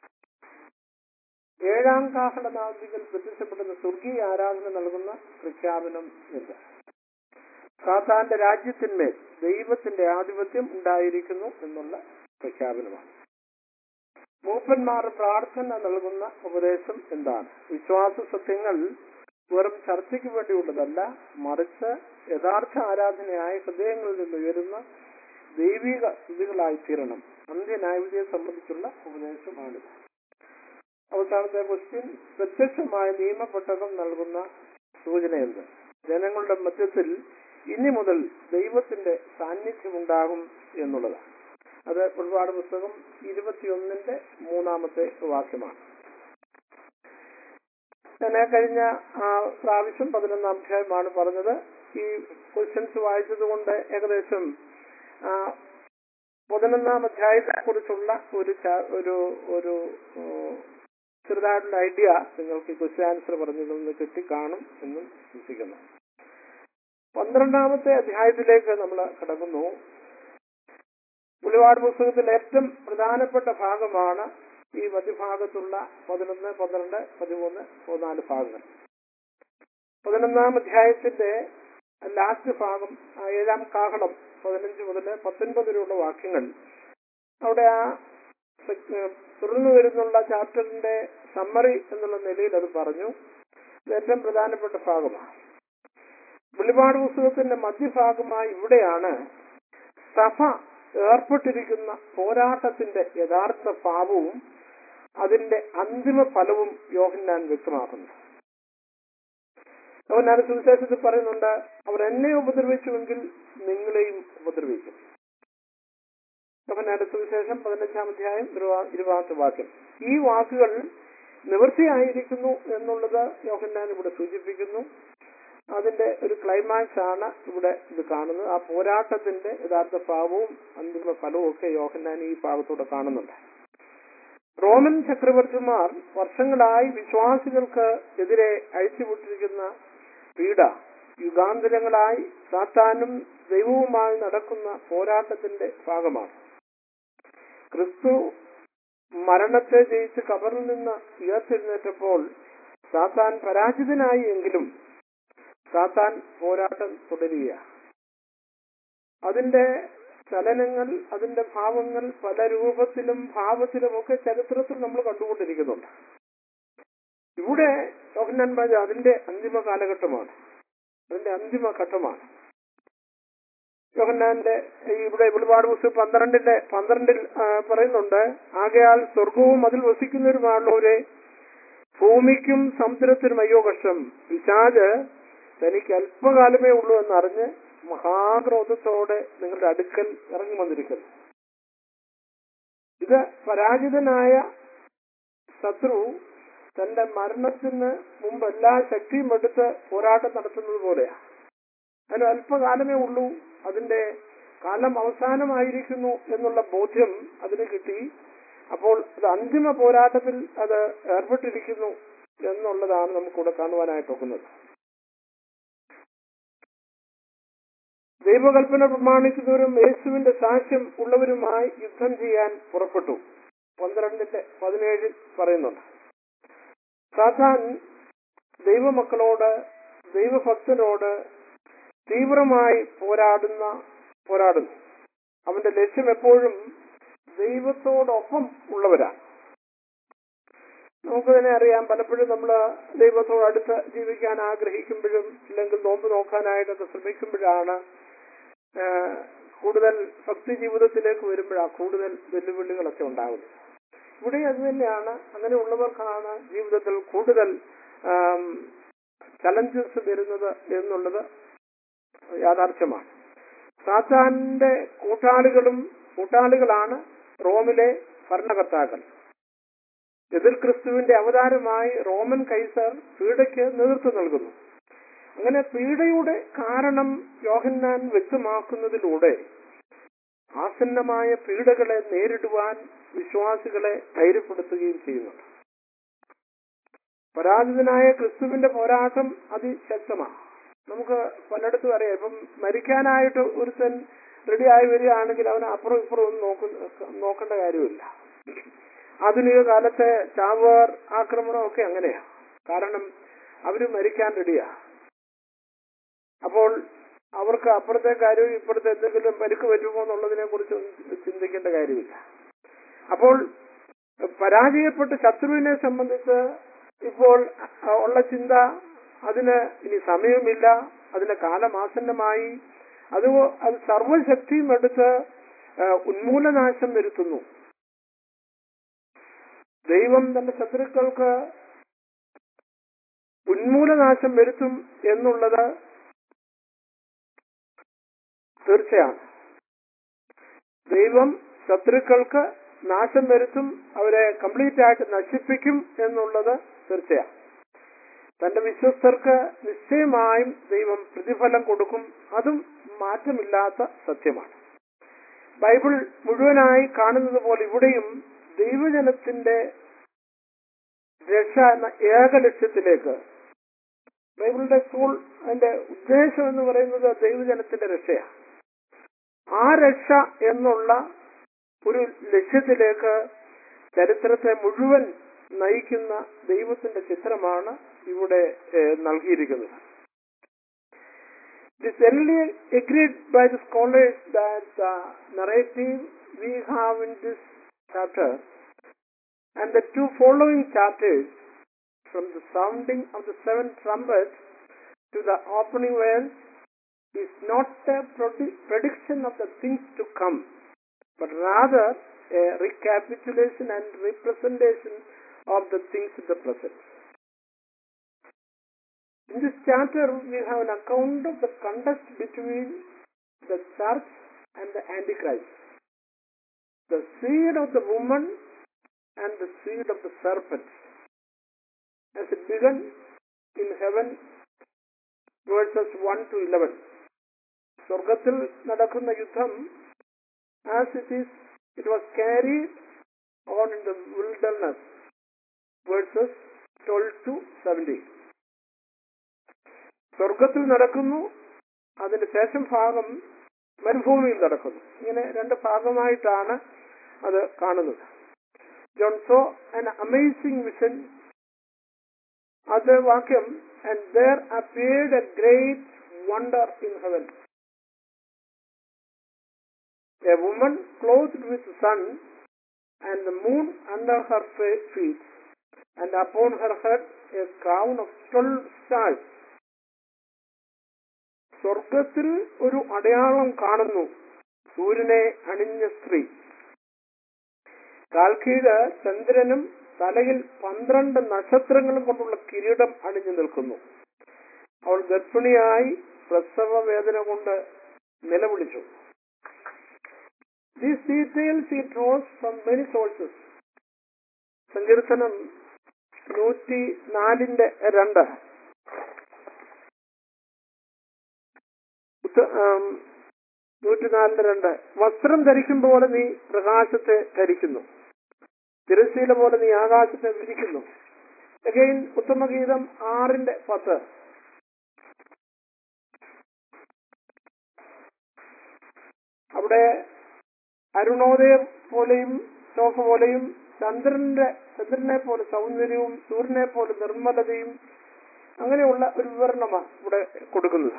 ഏഴാം കാഹളനാദികൾ പ്രത്യക്ഷപ്പെടുന്ന സ്വർഗീയ ആരാധന നൽകുന്ന പ്രഖ്യാപനം ഇത് സാത്താന്റെ രാജ്യത്തിന്മേൽ ദൈവത്തിന്റെ ആധിപത്യം ഉണ്ടായിരിക്കുന്നു എന്നുള്ള പ്രഖ്യാപനമാണ് മൂപ്പന്മാർ പ്രാർത്ഥന നൽകുന്ന ഉപദേശം എന്താണ് വിശ്വാസ സത്യങ്ങൾ വെറും ചർച്ചയ്ക്ക് വേണ്ടിയുള്ളതല്ല മറിച്ച് യഥാർത്ഥ ആരാധനയായ ഹൃദയങ്ങളിൽ നിന്ന് ഉയരുന്ന ദൈവിക സ്ഥിതികളായി തീരണം അന്ത്യന്യായവിധിയെ സംബന്ധിച്ചുള്ള ഉപദേശമാണിത് അവസാനത്തെ ക്വസ്റ്റ്യൻ പ്രത്യക്ഷമായ നിയമപ്പെട്ടകം നൽകുന്ന സൂചന എന്ത് ജനങ്ങളുടെ മധ്യത്തിൽ ഇനി മുതൽ ദൈവത്തിന്റെ സാന്നിധ്യമുണ്ടാകും എന്നുള്ളതാണ് അത് ഒരുപാട് പുസ്തകം ഇരുപത്തിയൊന്നിന്റെ മൂന്നാമത്തെ വാക്യമാണ് ഞാൻ കഴിഞ്ഞ ആ, പ്രാവശ്യം പതിനൊന്നാം അധ്യായമാണ് പറഞ്ഞത് ഈ ക്വസ്റ്റ്യൻസ് വായിച്ചത് കൊണ്ട് ഏകദേശം ആ, പതിനൊന്നാം അധ്യായത്തെ കുറിച്ചുള്ള ഒരു ചാ- ഒരു ഒരു ഉം, ചെറുതായിട്ടുള്ള ഐഡിയ നിങ്ങൾക്ക് ഈ ക്വസ്റ്റ്യൻ ആൻസർ പറഞ്ഞതിൽ നിന്ന് കിട്ടിക്കാണും എന്നും വിശ്വസിക്കുന്നു പന്ത്രണ്ടാമത്തെ അധ്യായത്തിലേക്ക് നമ്മൾ കടക്കുന്നു പുലിവാട് പുസ്തകത്തിലെ ഏറ്റവും പ്രധാനപ്പെട്ട ഭാഗമാണ് ഈ മധ്യഭാഗത്തുള്ള പതിനൊന്ന് പന്ത്രണ്ട് പതിമൂന്ന് പതിനാല് ഭാഗങ്ങൾ പതിനൊന്നാം അധ്യായത്തിന്റെ ലാസ്റ്റ് ഭാഗം ആ ഏഴാം കാഹളം പതിനഞ്ച് മുതൽ പത്തൊൻപത് വരെയുള്ള വാക്യങ്ങൾ അവിടെ ആ സെ- ഏഹ് തുടർന്ന് വരുന്നുള്ള ചാപ്റ്ററിന്റെ സമ്മറി എന്നുള്ള നിലയിൽ അത് പറഞ്ഞു ഇത് ഏറ്റവും പ്രധാനപ്പെട്ട ഭാഗമാണ് വെളിപാട് പുസ്തകത്തിന്റെ മധ്യഭാഗമായി ഇവിടെയാണ് സഭ ഏർപ്പെട്ടിരിക്കുന്ന പോരാട്ടത്തിന്റെ യഥാർത്ഥ ഭാവവും അതിന്റെ അന്തിമ ഫലവും യോഹന്നാൻ വ്യക്തമാക്കുന്നു യോഹന്നാൻ സുവിശേഷത്തിൽ പറയുന്നുണ്ട് അവർ എന്നെ ഉപദ്രവിച്ചുവെങ്കിൽ നിങ്ങളെയും ഉപദ്രവിക്കും യോഹന്നാന്റെ സുവിശേഷം പതിനഞ്ചാം അധ്യായം ഇരുപതാ- ഇരുപതാമത്തെ വാക്യം ഈ വാക്കുകൾ നിവൃത്തിയായിരിക്കുന്നു എന്നുള്ളത് യോഹന്നാൻ ഇവിടെ സൂചിപ്പിക്കുന്നു അതിന്റെ ഒരു ക്ലൈമാക്സ് ആണ് ഇവിടെ ഇത് കാണുന്നത് ആ പോരാട്ടത്തിന്റെ യഥാർത്ഥ ഭാവവും അന്തിമ ഫലവും ഒക്കെ യോഹന്നാൻ ഈ ഭാഗത്തൂടെ കാണുന്നുണ്ട് റോമൻ ചക്രവർത്തിമാർ വർഷങ്ങളായി വിശ്വാസികൾക്ക് എതിരെ അഴിച്ചുവിട്ടിരിക്കുന്ന പീഡ യുഗാന്തരങ്ങളായി സാത്താനും ദൈവവുമായി നടക്കുന്ന പോരാട്ടത്തിന്റെ ഭാഗമാണ് ക്രിസ്തു മരണത്തെ ജയിച്ച് കബറിൽ നിന്ന് ഉയർത്തെഴുന്നേറ്റപ്പോൾ സാത്താൻ പരാജിതനായി എങ്കിലും സാത്താൻ പോരാട്ടം തുടരുകയാണ് അതിന്റെ ചലനങ്ങൾ അതിന്റെ ഭാവങ്ങൾ പല രൂപത്തിലും ഭാവത്തിലും ഒക്കെ ചരിത്രത്തിൽ നമ്മൾ കണ്ടുകൊണ്ടിരിക്കുന്നുണ്ട് ഇവിടെ യോഹന്നാൻ ബാജ അതിന്റെ അന്തിമ കാലഘട്ടമാണ് അതിന്റെ അന്തിമ ഘട്ടമാണ് യോഹന്നാന്റെ ഈ ഇവിടെ വെളിപാട് പുസ്തകം പന്ത്രണ്ടിന്റെ പന്ത്രണ്ടിൽ ആ, പറയുന്നുണ്ട് ആകയാൽ സ്വർഗവും അതിൽ വസിക്കുന്നവരുമായുള്ളവരെ ഭൂമിക്കും സമുദ്രത്തിനും അയ്യോ കഷ്ടം പിശാജ് തനിക്ക് അല്പകാലമേ ഉള്ളൂ എന്നറിഞ്ഞ് മഹാക്രോധത്തോടെ നിങ്ങളുടെ അടുക്കൽ ഇറങ്ങി വന്നിരിക്കുന്നു ഇത് പരാജിതനായ ശത്രു തന്റെ മരണത്തിന് മുമ്പ് എല്ലാ ശക്തിയും എടുത്ത് പോരാട്ടം നടത്തുന്നത് പോലെയാ അതിന് അല്പകാലമേ ഉള്ളൂ അതിന്റെ കാലം അവസാനമായിരിക്കുന്നു എന്നുള്ള ബോധ്യം അതിന് കിട്ടി അപ്പോൾ അത് അന്തിമ പോരാട്ടത്തിൽ അത് ഏർപ്പെട്ടിരിക്കുന്നു എന്നുള്ളതാണ് നമുക്കിവിടെ കാണുവാനായിട്ട് ഒക്കുന്നത് ദൈവകൽപ്പന പ്രമാണിക്കുന്നവരും യേശുവിന്റെ സാക്ഷ്യം ഉള്ളവരുമായി യുദ്ധം ചെയ്യാൻ പുറപ്പെട്ടു പന്ത്രണ്ടിന്റെ പതിനേഴിൽ പറയുന്നുണ്ട് സാത്താൻ ദൈവമക്കളോട് ദൈവഭക്തരോട് തീവ്രമായി പോരാടുന്ന പോരാടുന്നു അവന്റെ ലക്ഷ്യം എപ്പോഴും ദൈവത്തോടൊപ്പം ഉള്ളവരാണ് നമുക്ക് തന്നെ അറിയാം പലപ്പോഴും നമ്മൾ ദൈവത്തോട് അടുത്ത് ജീവിക്കാൻ ആഗ്രഹിക്കുമ്പോഴും അല്ലെങ്കിൽ നോമ്പ് നോക്കാനായിട്ടൊക്കെ ശ്രമിക്കുമ്പോഴാണ് ആ, കൂടുതൽ ഭക്തി ജീവിതത്തിലേക്ക് വരുമ്പോഴാണ് കൂടുതൽ വെല്ലുവിളികളൊക്കെ ഉണ്ടാകുന്നത് ഇവിടെ അത് തന്നെയാണ് അങ്ങനെയുള്ളവർക്കാണ് ജീവിതത്തിൽ കൂടുതൽ ചലഞ്ചസ് വരുന്നത് എന്നുള്ളത് യാഥാർത്ഥ്യമാണ് സാത്താന്റെ കൂട്ടാളികളും കൂട്ടാളികളാണ് റോമിലെ ഭരണകർത്താക്കൾ എതിർ ക്രിസ്തുവിന്റെ അവതാരമായി റോമൻ കൈസർ പീഡയ്ക്ക് നേതൃത്വം നൽകുന്നു അങ്ങനെ പീഡയുടെ കാരണം യോഹന്നാൻ വ്യക്തമാക്കുന്നതിലൂടെ ആസന്നമായ പീഡകളെ നേരിടുവാൻ വിശ്വാസികളെ ധൈര്യപ്പെടുത്തുകയും ചെയ്യുന്നുണ്ട് പരാജിതനായ ക്രിസ്തുവിന്റെ പോരാട്ടം അതിശക്തമാണ് നമുക്ക് പലയിടത്തും അറിയാം ഇപ്പം മരിക്കാനായിട്ട് ഒരുത്തൻ റെഡിയായി വരികയാണെങ്കിൽ അവന് അപ്പുറം ഇപ്പുറം ഒന്നും നോക്കുന്ന നോക്കേണ്ട കാര്യമില്ല ആധുനിക കാലത്തെ ചാവേർ ആക്രമണം ഒക്കെ അങ്ങനെയാ കാരണം അവര് മരിക്കാൻ റെഡിയാ അപ്പോൾ അവർക്ക് അപ്പുറത്തെ കാര്യവും ഇപ്പുറത്തെ എന്തെങ്കിലും പരിക്ക് പറ്റുമോ എന്നുള്ളതിനെ കുറിച്ച് ചിന്തിക്കേണ്ട കാര്യമില്ല അപ്പോൾ പരാജയപ്പെട്ട ശത്രുവിനെ സംബന്ധിച്ച് ഇപ്പോൾ ഉള്ള ചിന്ത അതിന് ഇനി സമയമില്ല അതിന് കാലമാസന്നമായി അത് അത് സർവശക്തിയും എടുത്ത് ആ, ഉന്മൂലനാശം വരുത്തുന്നു ദൈവം തന്റെ ശത്രുക്കൾക്ക് ഉന്മൂലനാശം വരുത്തും എന്നുള്ളത് തീർച്ചയാണ് ദൈവം ശത്രുക്കൾക്ക് നാശം വരുത്തും അവരെ കംപ്ലീറ്റ് ആയിട്ട് നശിപ്പിക്കും എന്നുള്ളത് തീർച്ചയാണ് തന്റെ വിശ്വസ്തർക്ക് നിശ്ചയമായും ദൈവം പ്രതിഫലം കൊടുക്കും അതും മാറ്റമില്ലാത്ത സത്യമാണ് ബൈബിൾ മുഴുവനായി കാണുന്നത് പോലെ ഇവിടെയും ദൈവജനത്തിന്റെ രക്ഷ എന്ന ഏക ലക്ഷ്യത്തിലേക്ക് ബൈബിളിന്റെ സ്കൂൾ അതിന്റെ ഉദ്ദേശം എന്ന് പറയുന്നത് ദൈവജനത്തിന്റെ രക്ഷയാണ് ആ രക്ഷ എന്നുള്ള ഒരു ലക്ഷ്യത്തിലേക്ക് ചരിത്രത്തെ മുഴുവൻ നയിക്കുന്ന ദൈവത്തിന്റെ ചിത്രമാണ് ഇവിടെ ഏഹ്, നൽകിയിരിക്കുന്നത് It is generally agreed by the scholars that the narrative we have in this chapter and the two following chapters from the sounding of the seventh trumpet to the opening verse is not a prodi- prediction of the things to come, but rather a recapitulation and representation of the things in the present. In this chapter, we have an account of the contest between the church and the Antichrist, the seed of the woman and the seed of the serpent. As it began in heaven, verses 1 to 11. സ്വർഗത്തിൽ നടക്കുന്ന യുദ്ധം as it is it was carried on in the wilderness versus twelve to seventeen സ്വർഗത്തിൽ നടക്കുന്നു അതിന്റെ ശേഷം ഭാഗം മരുഭൂമിയിൽ നടക്കുന്നു ഇങ്ങനെ രണ്ട് ഭാഗമായിട്ടാണ് അത് കാണുന്നത് ജോൺസോ an amazing vision അത് വാക്യം and there appeared a great wonder in heaven a woman clothed with sun and the moon under her fa- feet and upon her head a crown of twelve stars സ്വർഗത്തിൽ ഒരു അടയാളം കാണുന്നു സൂര്യനെ അണിഞ്ഞ സ്ത്രീ കാൽക്കീഴ് ചന്ദ്രനും തലയിൽ പന്ത്രണ്ട് നക്ഷത്രങ്ങളും കൊണ്ടുള്ള കിരീടം അണിഞ്ഞു നിൽക്കുന്നു അവൾ ഗർഭിണിയായി പ്രസവ വേദന കൊണ്ട് നിലവിളിച്ചു these details he draws from many sources സങ്കീർത്തനം നൂറ്റി നാലിന്റെ രണ്ട് ഉത്ത- ആം, നൂറ്റിനാലിന്റെ രണ്ട് വസ്ത്രം ധരിക്കും പോലെ നീ പ്രകാശത്തെ ധരിക്കുന്നു തിരശ്ശീല പോലെ നീ ആകാശത്തെ വിരിക്കുന്നു അഗൈൻ ഉത്തമഗീതം ആറിന്റെ പത്ത് അവിടെ അരുണോദയം പോലെയും ശോഭ പോലെയും ചന്ദ്രന്റെ ചന്ദ്രനെ പോലെ സൗന്ദര്യവും സൂര്യനെ പോലെ നിർമ്മലതയും അങ്ങനെയുള്ള ഒരു വിവരണമാണ് ഇവിടെ കൊടുക്കുന്നത്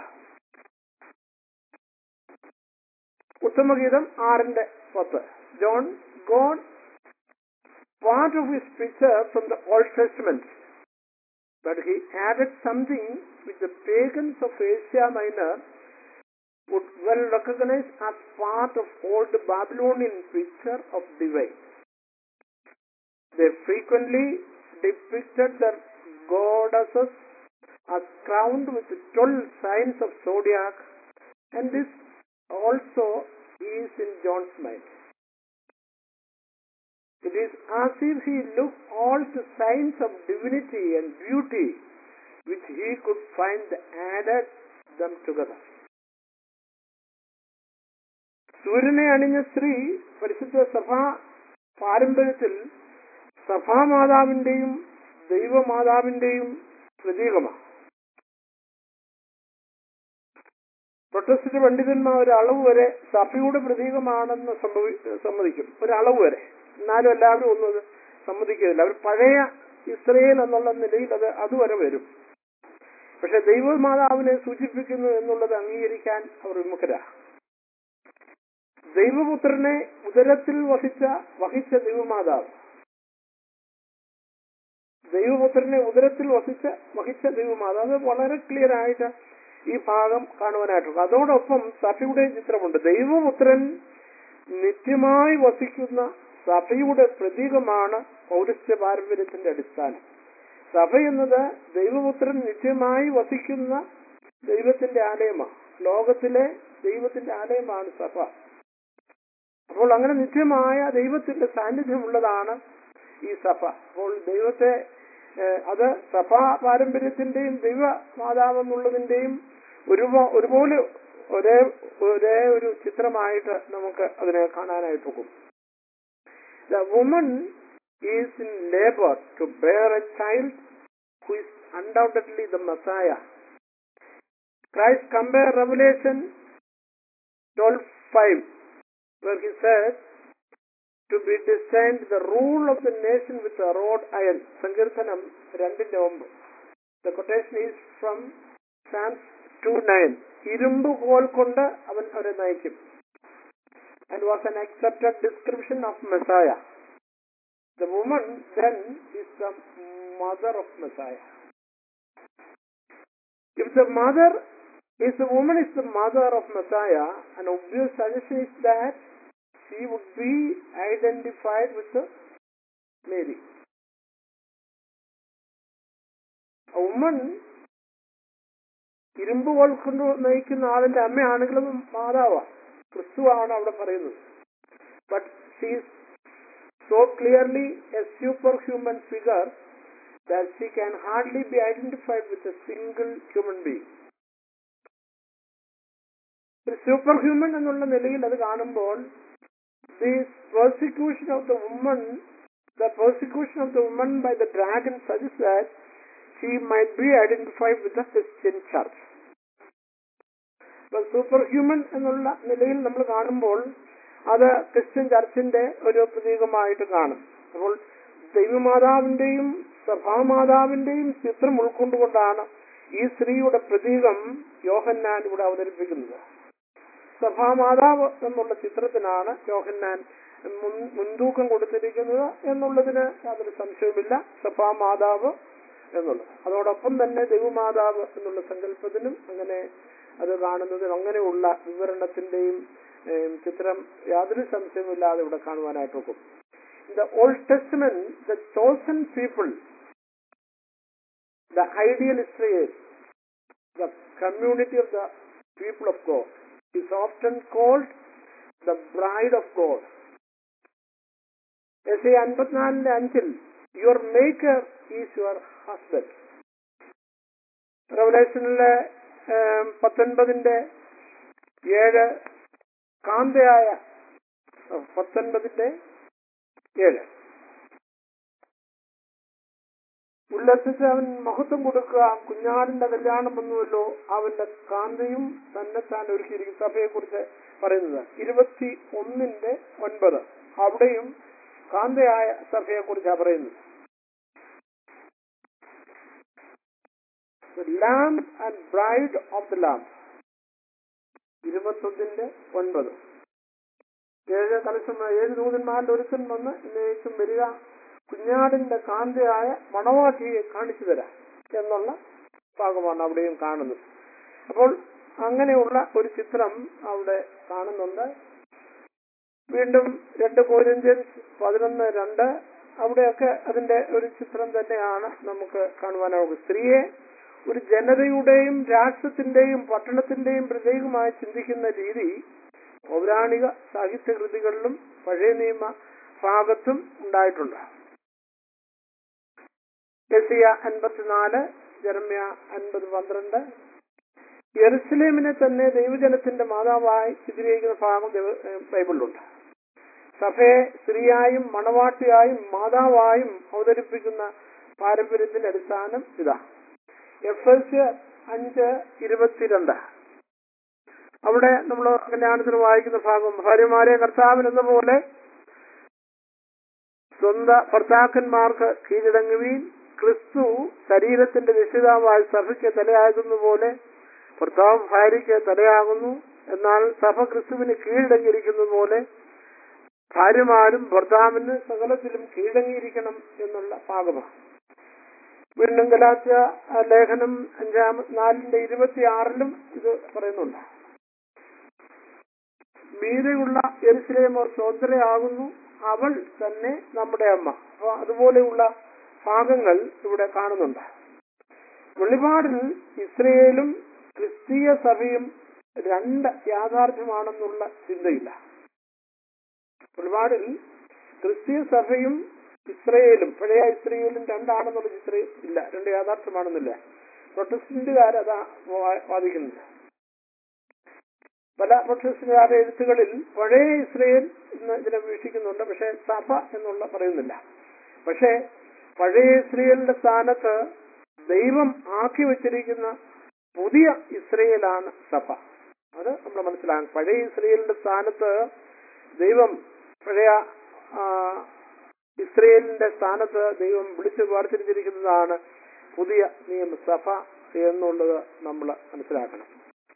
ഉത്തമഗീതം ആറിന്റെ പത്ത് John God part of his picture from the Old Testament, but he added something which the pagans of Asia Minor would well recognize as part of old Babylonian picture of divine. They frequently depicted their goddesses as crowned with twelve signs of zodiac, and this also is in John's mind. It is as if he looked all the signs of divinity and beauty which he could find added them together. സൂര്യനെ അണിഞ്ഞ സ്ത്രീ പരിശുദ്ധ സഭാ പാരമ്പര്യത്തിൽ സഭാമാതാവിന്റെയും ദൈവമാതാവിന്റെയും പ്രതീകമാണ് Protestant പണ്ഡിതന്മാർ ഒരളവ് വരെ സഭയുടെ പ്രതീകമാണെന്ന് സംഭവി സമ്മതിക്കും ഒരളവ് വരെ എന്നാലും എല്ലാവരും ഒന്നും അത് സമ്മതിക്കുന്നില്ല അവർ പഴയ ഇസ്രയേൽ എന്നുള്ള നിലയിൽ അത് അതുവരെ വരും പക്ഷെ ദൈവമാതാവിനെ സൂചിപ്പിക്കുന്നു എന്നുള്ളത് അംഗീകരിക്കാൻ അവർ വിമുഖരാ ദൈവപുത്രനെ ഉദരത്തിൽ വഹിച്ച വഹിച്ച ദൈവമാതാവ് ദൈവപുത്രനെ ഉദരത്തിൽ വഹിച്ച വഹിച്ച ദൈവമാതാവ് അത് വളരെ ക്ലിയർ ആയിട്ട് ഈ ഭാഗം കാണുവാനായിട്ടുണ്ട് അതോടൊപ്പം സഭയുടെ ചിത്രമുണ്ട് ദൈവപുത്രൻ നിത്യമായി വസിക്കുന്ന സഭയുടെ പ്രതീകമാണ് പൗരസ്ത്യ പാരമ്പര്യത്തിന്റെ അടിസ്ഥാനം സഭ എന്നത് ദൈവപുത്രൻ നിത്യമായി വസിക്കുന്ന ദൈവത്തിന്റെ ആലയമാണ് ലോകത്തിലെ ദൈവത്തിന്റെ ആലയമാണ് സഭ അപ്പോൾ അങ്ങനെ നിത്യമായ ദൈവത്തിന്റെ സാന്നിധ്യമുള്ളതാണ് ഈ സഭ അപ്പോൾ ദൈവത്തെ ഏഹ്, അത് സഭാ പാരമ്പര്യത്തിന്റെയും ദൈവ മാതാവെന്നുള്ളതിന്റെയും ഒരുപോ ഒരുപോലെ ഒരേ ഒരേ ഒരു ചിത്രമായിട്ട് നമുക്ക് അതിനെ കാണാനായിട്ട് പോകും the woman is in labour to bear a child who is undoubtedly the Messiah. Christ compare Revelation 12:5, where he says, to be discerned the rule of the nation with a rod iron. സങ്കീർത്തനം രണ്ടിന്റെ ഒമ്പത് The quotation is from Psalms 2:9. ഇരുമ്പ് കോൽ കൊണ്ട് അവൻ അവരെ നയിക്കും and was an accepted description of Messiah. The woman then is the mother of Messiah. If the mother, if the woman is the mother of Messiah, an obvious suggestion is that she would be identified with the Mary. A woman ഇരുമ്പ് കോൽ കൊണ്ട് നയിക്കുന്ന ആളിന്റെ അമ്മയാണെങ്കിലും മാതാവാണ് ക്രിസ്തുവാണ് അവിടെ പറയുന്നത് but she's so clearly a superhuman figure that she can hardly be identified with a single human being. ഒരു സൂപ്പർ ഹ്യൂമൻ എന്നുള്ള നിലയിൽ അത് കാണുമ്പോൾ the persecution of the woman the persecution of the woman by the dragon suggest that she might be identified with the Christian church super human എന്നുള്ള നിലയിൽ നമ്മൾ കാണുമ്പോൾ അത് ക്രിസ്ത്യൻ ചർച്ചിന്റെ ഒരു പ്രതീകമായിട്ട് കാണും അപ്പോൾ ദൈവമാതാവിന്റെയും സഭാമാതാവിന്റെയും ചിത്രം ഉൾക്കൊണ്ടുകൊണ്ടാണ് ഈ സ്ത്രീയുടെ പ്രതീകം യോഹന്നാൻ ഇവിടെ അവതരിപ്പിക്കുന്നത് സഭാമാതാവ് എന്നുള്ള ചിത്രത്തിനാണ് യോഹന്നാൻ മുൻ- മുൻതൂക്കം കൊടുത്തിരിക്കുന്നത് എന്നുള്ളതിന് യാതൊരു സംശയവുമില്ല സഭാമാതാവ് എന്നുള്ളത് അതോടൊപ്പം തന്നെ ദൈവമാതാവ് എന്നുള്ള സങ്കല്പത്തിനും അങ്ങനെ അത് കാണുന്നതിന് അങ്ങനെയുള്ള വിവരണത്തിന്റെയും ഏം, ചിത്രം യാതൊരു സംശയമില്ലാതെ ഇവിടെ കാണുവാനായിട്ട് നോക്കും the Old Testament the chosen people the ideal Israel the community of the people of God is often called the bride of God. Isa അൻപത്തിനാലിന്റെ അഞ്ചിൽ your maker is your husband റവലേഷനിലെ ഏം, പത്തൊൻപതിന്റെ ഏഴ് കാന്തയായ ഓ, പത്തൊൻപതിന്റെ ഏഴ് ഉല്ലസിച്ച് അവൻ മഹത്വം കൊടുക്കുക കുഞ്ഞാടിന്റെ കല്യാണം വന്നുവല്ലോ അവന്റെ കാന്തയും തന്നെ താൻ ഒരുക്കിയിരിക്കും സഭയെ കുറിച്ച് പറയുന്നത് ഇരുപത്തി ഒന്നിന്റെ ഒൻപത് അവിടെയും കാന്തയായ സഭയെ കുറിച്ചാണ് പറയുന്നത് lamb and bride of the lamb ഇരുപത്തൊന്നിന്റെ ഒൻപത് ഏഴ് തലസം ഏഴ് ദൂതന്മാരിൽ ഒരുത്തൻ വന്ന് എന്നേക്കും വരിക കുഞ്ഞാടിന്റെ കാന്തയായ മണവാട്ടിയെ കാണിച്ചു തരാം എന്നുള്ള ഭാഗമാണ് അവിടെയും കാണുന്നത് അപ്പോൾ അങ്ങനെയുള്ള ഒരു ചിത്രം അവിടെ കാണുന്നുണ്ട് വീണ്ടും രണ്ട് കോരിന്ത്യൻസ് പതിനൊന്ന് രണ്ട് അവിടെയൊക്കെ അതിന്റെ ഒരു ചിത്രം തന്നെയാണ് നമുക്ക് കാണുവാനാവുക സ്ത്രീയെ ഒരു ജനതയുടെയും രാഷ്ട്രത്തിന്റെയും പട്ടണത്തിന്റെയും പ്രത്യേകമായി ചിന്തിക്കുന്ന രീതി പൗരാണിക സാഹിത്യകൃതികളിലും പഴയ നിയമ ഭാഗത്തും ഉണ്ടായിട്ടുണ്ട് എസിയ അൻപത്തിനാല് ജർമ്യ അൻപത് പന്ത്രണ്ട് യെറുസലേമിനെ തന്നെ ദൈവജനത്തിന്റെ മാതാവായി ചിത്രീകരിക്കുന്ന ഭാഗം ദൈവ- ഏഹ് ബൈബിളിലുണ്ട് സഭയെ സ്ത്രീയായും മണവാട്ടിയായും മാതാവായും അവതരിപ്പിക്കുന്ന പാരമ്പര്യത്തിന്റെ അടിസ്ഥാനം ഇതാ എഫ് എസ് അഞ്ച് ഇരുപത്തിരണ്ട് അവിടെ നമ്മൾ കല്യാണത്തിന് വായിക്കുന്ന ഭാഗം ഭാര്യമാരെ കർത്താവിനെന്ന പോലെ സ്വന്ത ഭർത്താക്കന്മാർക്ക് കീഴടങ്ങുവീൻ ക്രിസ്തു ശരീരത്തിന്റെ നിശ്ചിതാവായി സഭയ്ക്ക് തലയാകുന്ന പോലെ ഭർത്താവ് ഭാര്യയ്ക്ക് തലയാകുന്നു എന്നാൽ സഭ ക്രിസ്തുവിന് കീഴടങ്ങിയിരിക്കുന്നത് പോലെ ഭാര്യമാരും ഭർത്താവിന് സകലത്തിലും കീഴടങ്ങിയിരിക്കണം എന്നുള്ള ഭാഗമാണ് വീണ്ടും ഗലാത്യ ലേഖനം അഞ്ചാം നാലിന്റെ ഇരുപത്തിയാറിലും ഇത് പറയുന്നുണ്ട് മീതെയുള്ള എരുസലേമോർ സ്വതന്ത്രയാകുന്നു അവൾ തന്നെ നമ്മുടെ അമ്മ അപ്പൊ അതുപോലെയുള്ള ഭാഗങ്ങൾ ഇവിടെ കാണുന്നുണ്ട് വെളിപാടിൽ ഇസ്രയേലും ക്രിസ്തീയ സഭയും രണ്ട് യാഥാർത്ഥ്യമാണെന്നുള്ള ചിന്തയില്ല ഒരുപാടിൽ ക്രിസ്തീയ സഭയും ഇസ്രയേലും പഴയ ഇസ്രയേലും രണ്ടാണെന്നുള്ള ചിത്ര ഇല്ല രണ്ട് യാഥാർത്ഥ്യമാണെന്നില്ല പ്രൊട്ടസ്റ്റന്റുകാർ അതാ വാ- വാദിക്കുന്നത് പല പ്രൊട്ടസ്റ്റന്റുകാരുടെ എഴുത്തുകളിൽ പഴയ ഇസ്രയേൽ എന്ന് ഇതിനെ വീക്ഷിക്കുന്നുണ്ട് പക്ഷെ സഭ എന്നുള്ള പറയുന്നില്ല പക്ഷേ പഴയ ഇസ്രയേലിന്റെ സ്ഥാനത്ത് ദൈവം ആക്കി വച്ചിരിക്കുന്ന പുതിയ ഇസ്രയേലാണ് സഭ അത് നമ്മൾ മനസ്സിലാകും പഴയ ഇസ്രയേലിന്റെ സ്ഥാനത്ത് ദൈവം പഴയ ആ, ഇസ്രയേലിന്റെ സ്ഥാനത്ത് ദൈവം വിളിച്ചു വേർതിരിച്ചിരിക്കുന്നതാണ് പുതിയ നിയമസഭ എന്നുള്ളത് നമ്മൾ മനസ്സിലാക്കണം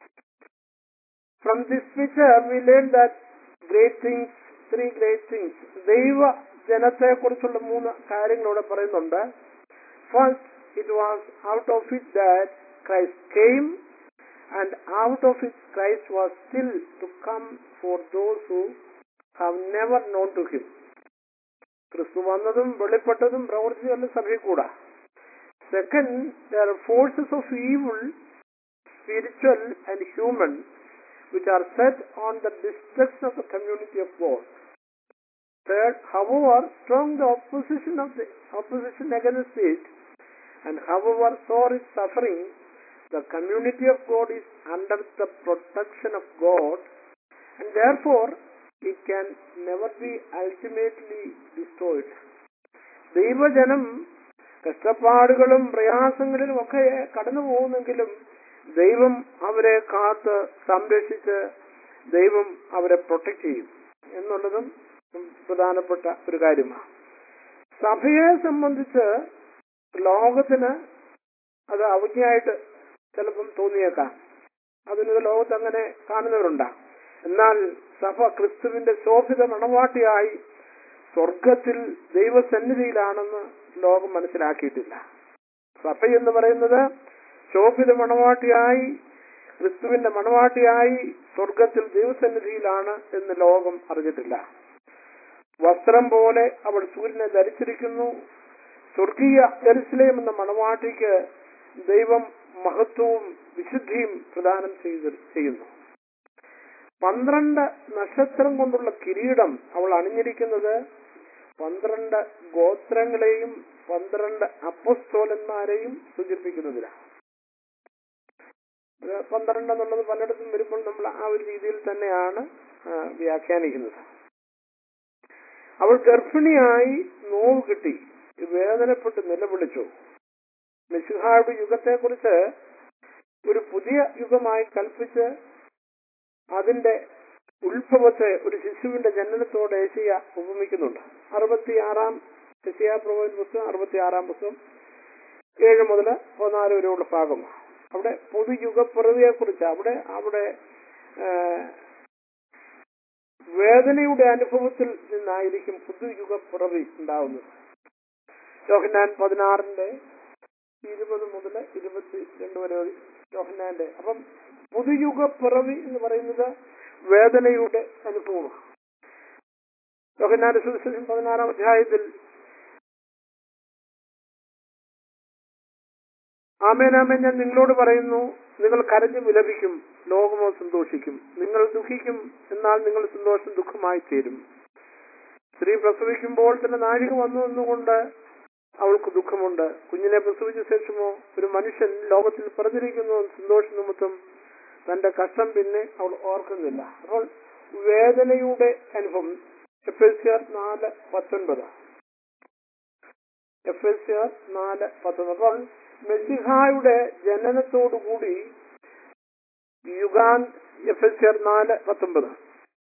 from this picture we learn that great things three great things ദൈവ ജനത്തെ കുറിച്ചുള്ള മൂന്ന് കാര്യങ്ങൾ ഇവിടെ പറയുന്നുണ്ട് first it was out of it that Christ came and out of it Christ was still to come for those who have never known to him ക്രിസ്തു വന്നതും വെളിപ്പെട്ടതും പ്രവർത്തിച്ചതും സഭയിൽ കൂടാ second the forces of evil spiritual and human which are set on the destruction of the community of God. Third, however strong the opposition of the opposition against it, and however sore its suffering, the community of God is under the protection of God, and therefore it can never be ultimately destroyed. ദൈവജനം കഷ്ടപ്പാടുകളും പ്രയാസങ്ങളിലും ഒക്കെ കടന്നു പോകുന്നെങ്കിലും ദൈവം അവരെ കാത്ത് സംരക്ഷിച്ച് ദൈവം അവരെ പ്രൊട്ടക്ട് ചെയ്യും എന്നുള്ളതും പ്രധാനപ്പെട്ട ഒരു കാര്യമാണ് സഭയെ സംബന്ധിച്ച് ലോകത്തിന് അത് അവജ്ഞയായിട്ട് ചിലപ്പം തോന്നിയേക്കാം അതിന് ലോകത്ത് അങ്ങനെ കാണുന്നവരുണ്ടാകും എന്നാൽ സഭ ക്രിസ്തുവിന്റെ ശോഭിത മണവാട്ടിയായി സ്വർഗത്തിൽ ദൈവസന്നിധിയിലാണെന്ന് ലോകം മനസ്സിലാക്കിയിട്ടില്ല സഭ എന്ന് പറയുന്നത് ശോഭിത മണവാട്ടിയായി ക്രിസ്തുവിന്റെ മണവാട്ടിയായി സ്വർഗത്തിൽ ദൈവസന്നിധിയിലാണ് എന്ന് ലോകം അറിഞ്ഞിട്ടില്ല വസ്ത്രം പോലെ അവൾ സൂര്യനെ ധരിച്ചിരിക്കുന്നു സ്വർഗീയ ജെറുസലേം എന്ന മണവാട്ടിക്ക് ദൈവം മഹത്വവും വിശുദ്ധിയും പ്രദാനം ചെയ്ത് ചെയ്യുന്നു പന്ത്രണ്ട് നക്ഷത്രം കൊണ്ടുള്ള കിരീടം അവൾ അണിഞ്ഞിരിക്കുന്നത് പന്ത്രണ്ട് ഗോത്രങ്ങളെയും പന്ത്രണ്ട് അപ്പസ്തോലന്മാരെയും സൂചിപ്പിക്കുന്നതിലാണ് ഇത് പന്ത്രണ്ട് എന്നുള്ളത് പലയിടത്തും വരുമ്പോൾ നമ്മൾ ആ ഒരു രീതിയിൽ തന്നെയാണ് ആ, വ്യാഖ്യാനിക്കുന്നത് അവൾ ഗർഭിണിയായി നോവ് കിട്ടി വേദനപ്പെട്ട് നിലവിളിച്ചു മിശിഹായുടെ യുഗത്തെക്കുറിച്ച് ഒരു പുതിയ യുഗമായി കൽപ്പിച്ച് അതിന്റെ ഉത്ഭവത്തെ ഒരു ശിശുവിന്റെ ജനനത്തോടെ ഏഷ്യ ഉപമിക്കുന്നുണ്ട് അറുപത്തിയാറാം ഏഷ്യ പ്രവചന പുസ്തകം അറുപത്തിയാറാം പുസ്തകം ഏഴ് മുതൽ പതിനാല് വരെയുള്ള ഭാഗം അവിടെ പൊതുയുഗപ്പിറവിയെ കുറിച്ച് അവിടെ അവിടെ ആ, വേദനയുടെ അനുഭവത്തിൽ നിന്നായിരിക്കും പുതുയുഗപ്പിറവി ഉണ്ടാവുന്നത് യോഹന്നാൻ പതിനാറിന്റെ ഇരുപത് മുതൽ ഇരുപത്തി രണ്ട് വരെ യോഹന്നാന്റെ അപ്പം പുതുയുഗപ്പിറവി എന്ന് പറയുന്നത് വേദനയുടെ അനുഭവമാണ് യോഹന്നാന്റെ സുവിശേഷം പതിനാറാം അധ്യായത്തിൽ ആമേനാമേൻ ഞാൻ നിങ്ങളോട് പറയുന്നു നിങ്ങൾ കരഞ്ഞു വിലപിക്കും ലോകമോ സന്തോഷിക്കും നിങ്ങൾ ദുഃഖിക്കും എന്നാൽ നിങ്ങൾ സന്തോഷം ദുഃഖമായി തീരും സ്ത്രീ പ്രസവിക്കുമ്പോൾ തന്നെ നാഴിക വന്നു എന്നുകൊണ്ട് അവൾക്ക് ദുഃഖമുണ്ട് കുഞ്ഞിനെ പ്രസവിച്ച ശേഷമോ ഒരു മനുഷ്യൻ ലോകത്തിൽ പറഞ്ഞിരിക്കുന്നു സന്തോഷ നിമിത്തം തന്റെ കഷ്ടം പിന്നെ അവൾ ഓർക്കുന്നില്ല അപ്പോൾ വേദനയുടെ അനുഭവം എഫ് എസ് ആർ നാല് പത്തൊൻപത് എഫ് എസ് ആർ നാല് പത്തൊൻപത് അപ്പോൾ മെസ്സിഹായുടെ ജനനത്തോടുകൂടി യുഗാൻ എഫ് എസ് ആർ നാല് പത്തൊമ്പത്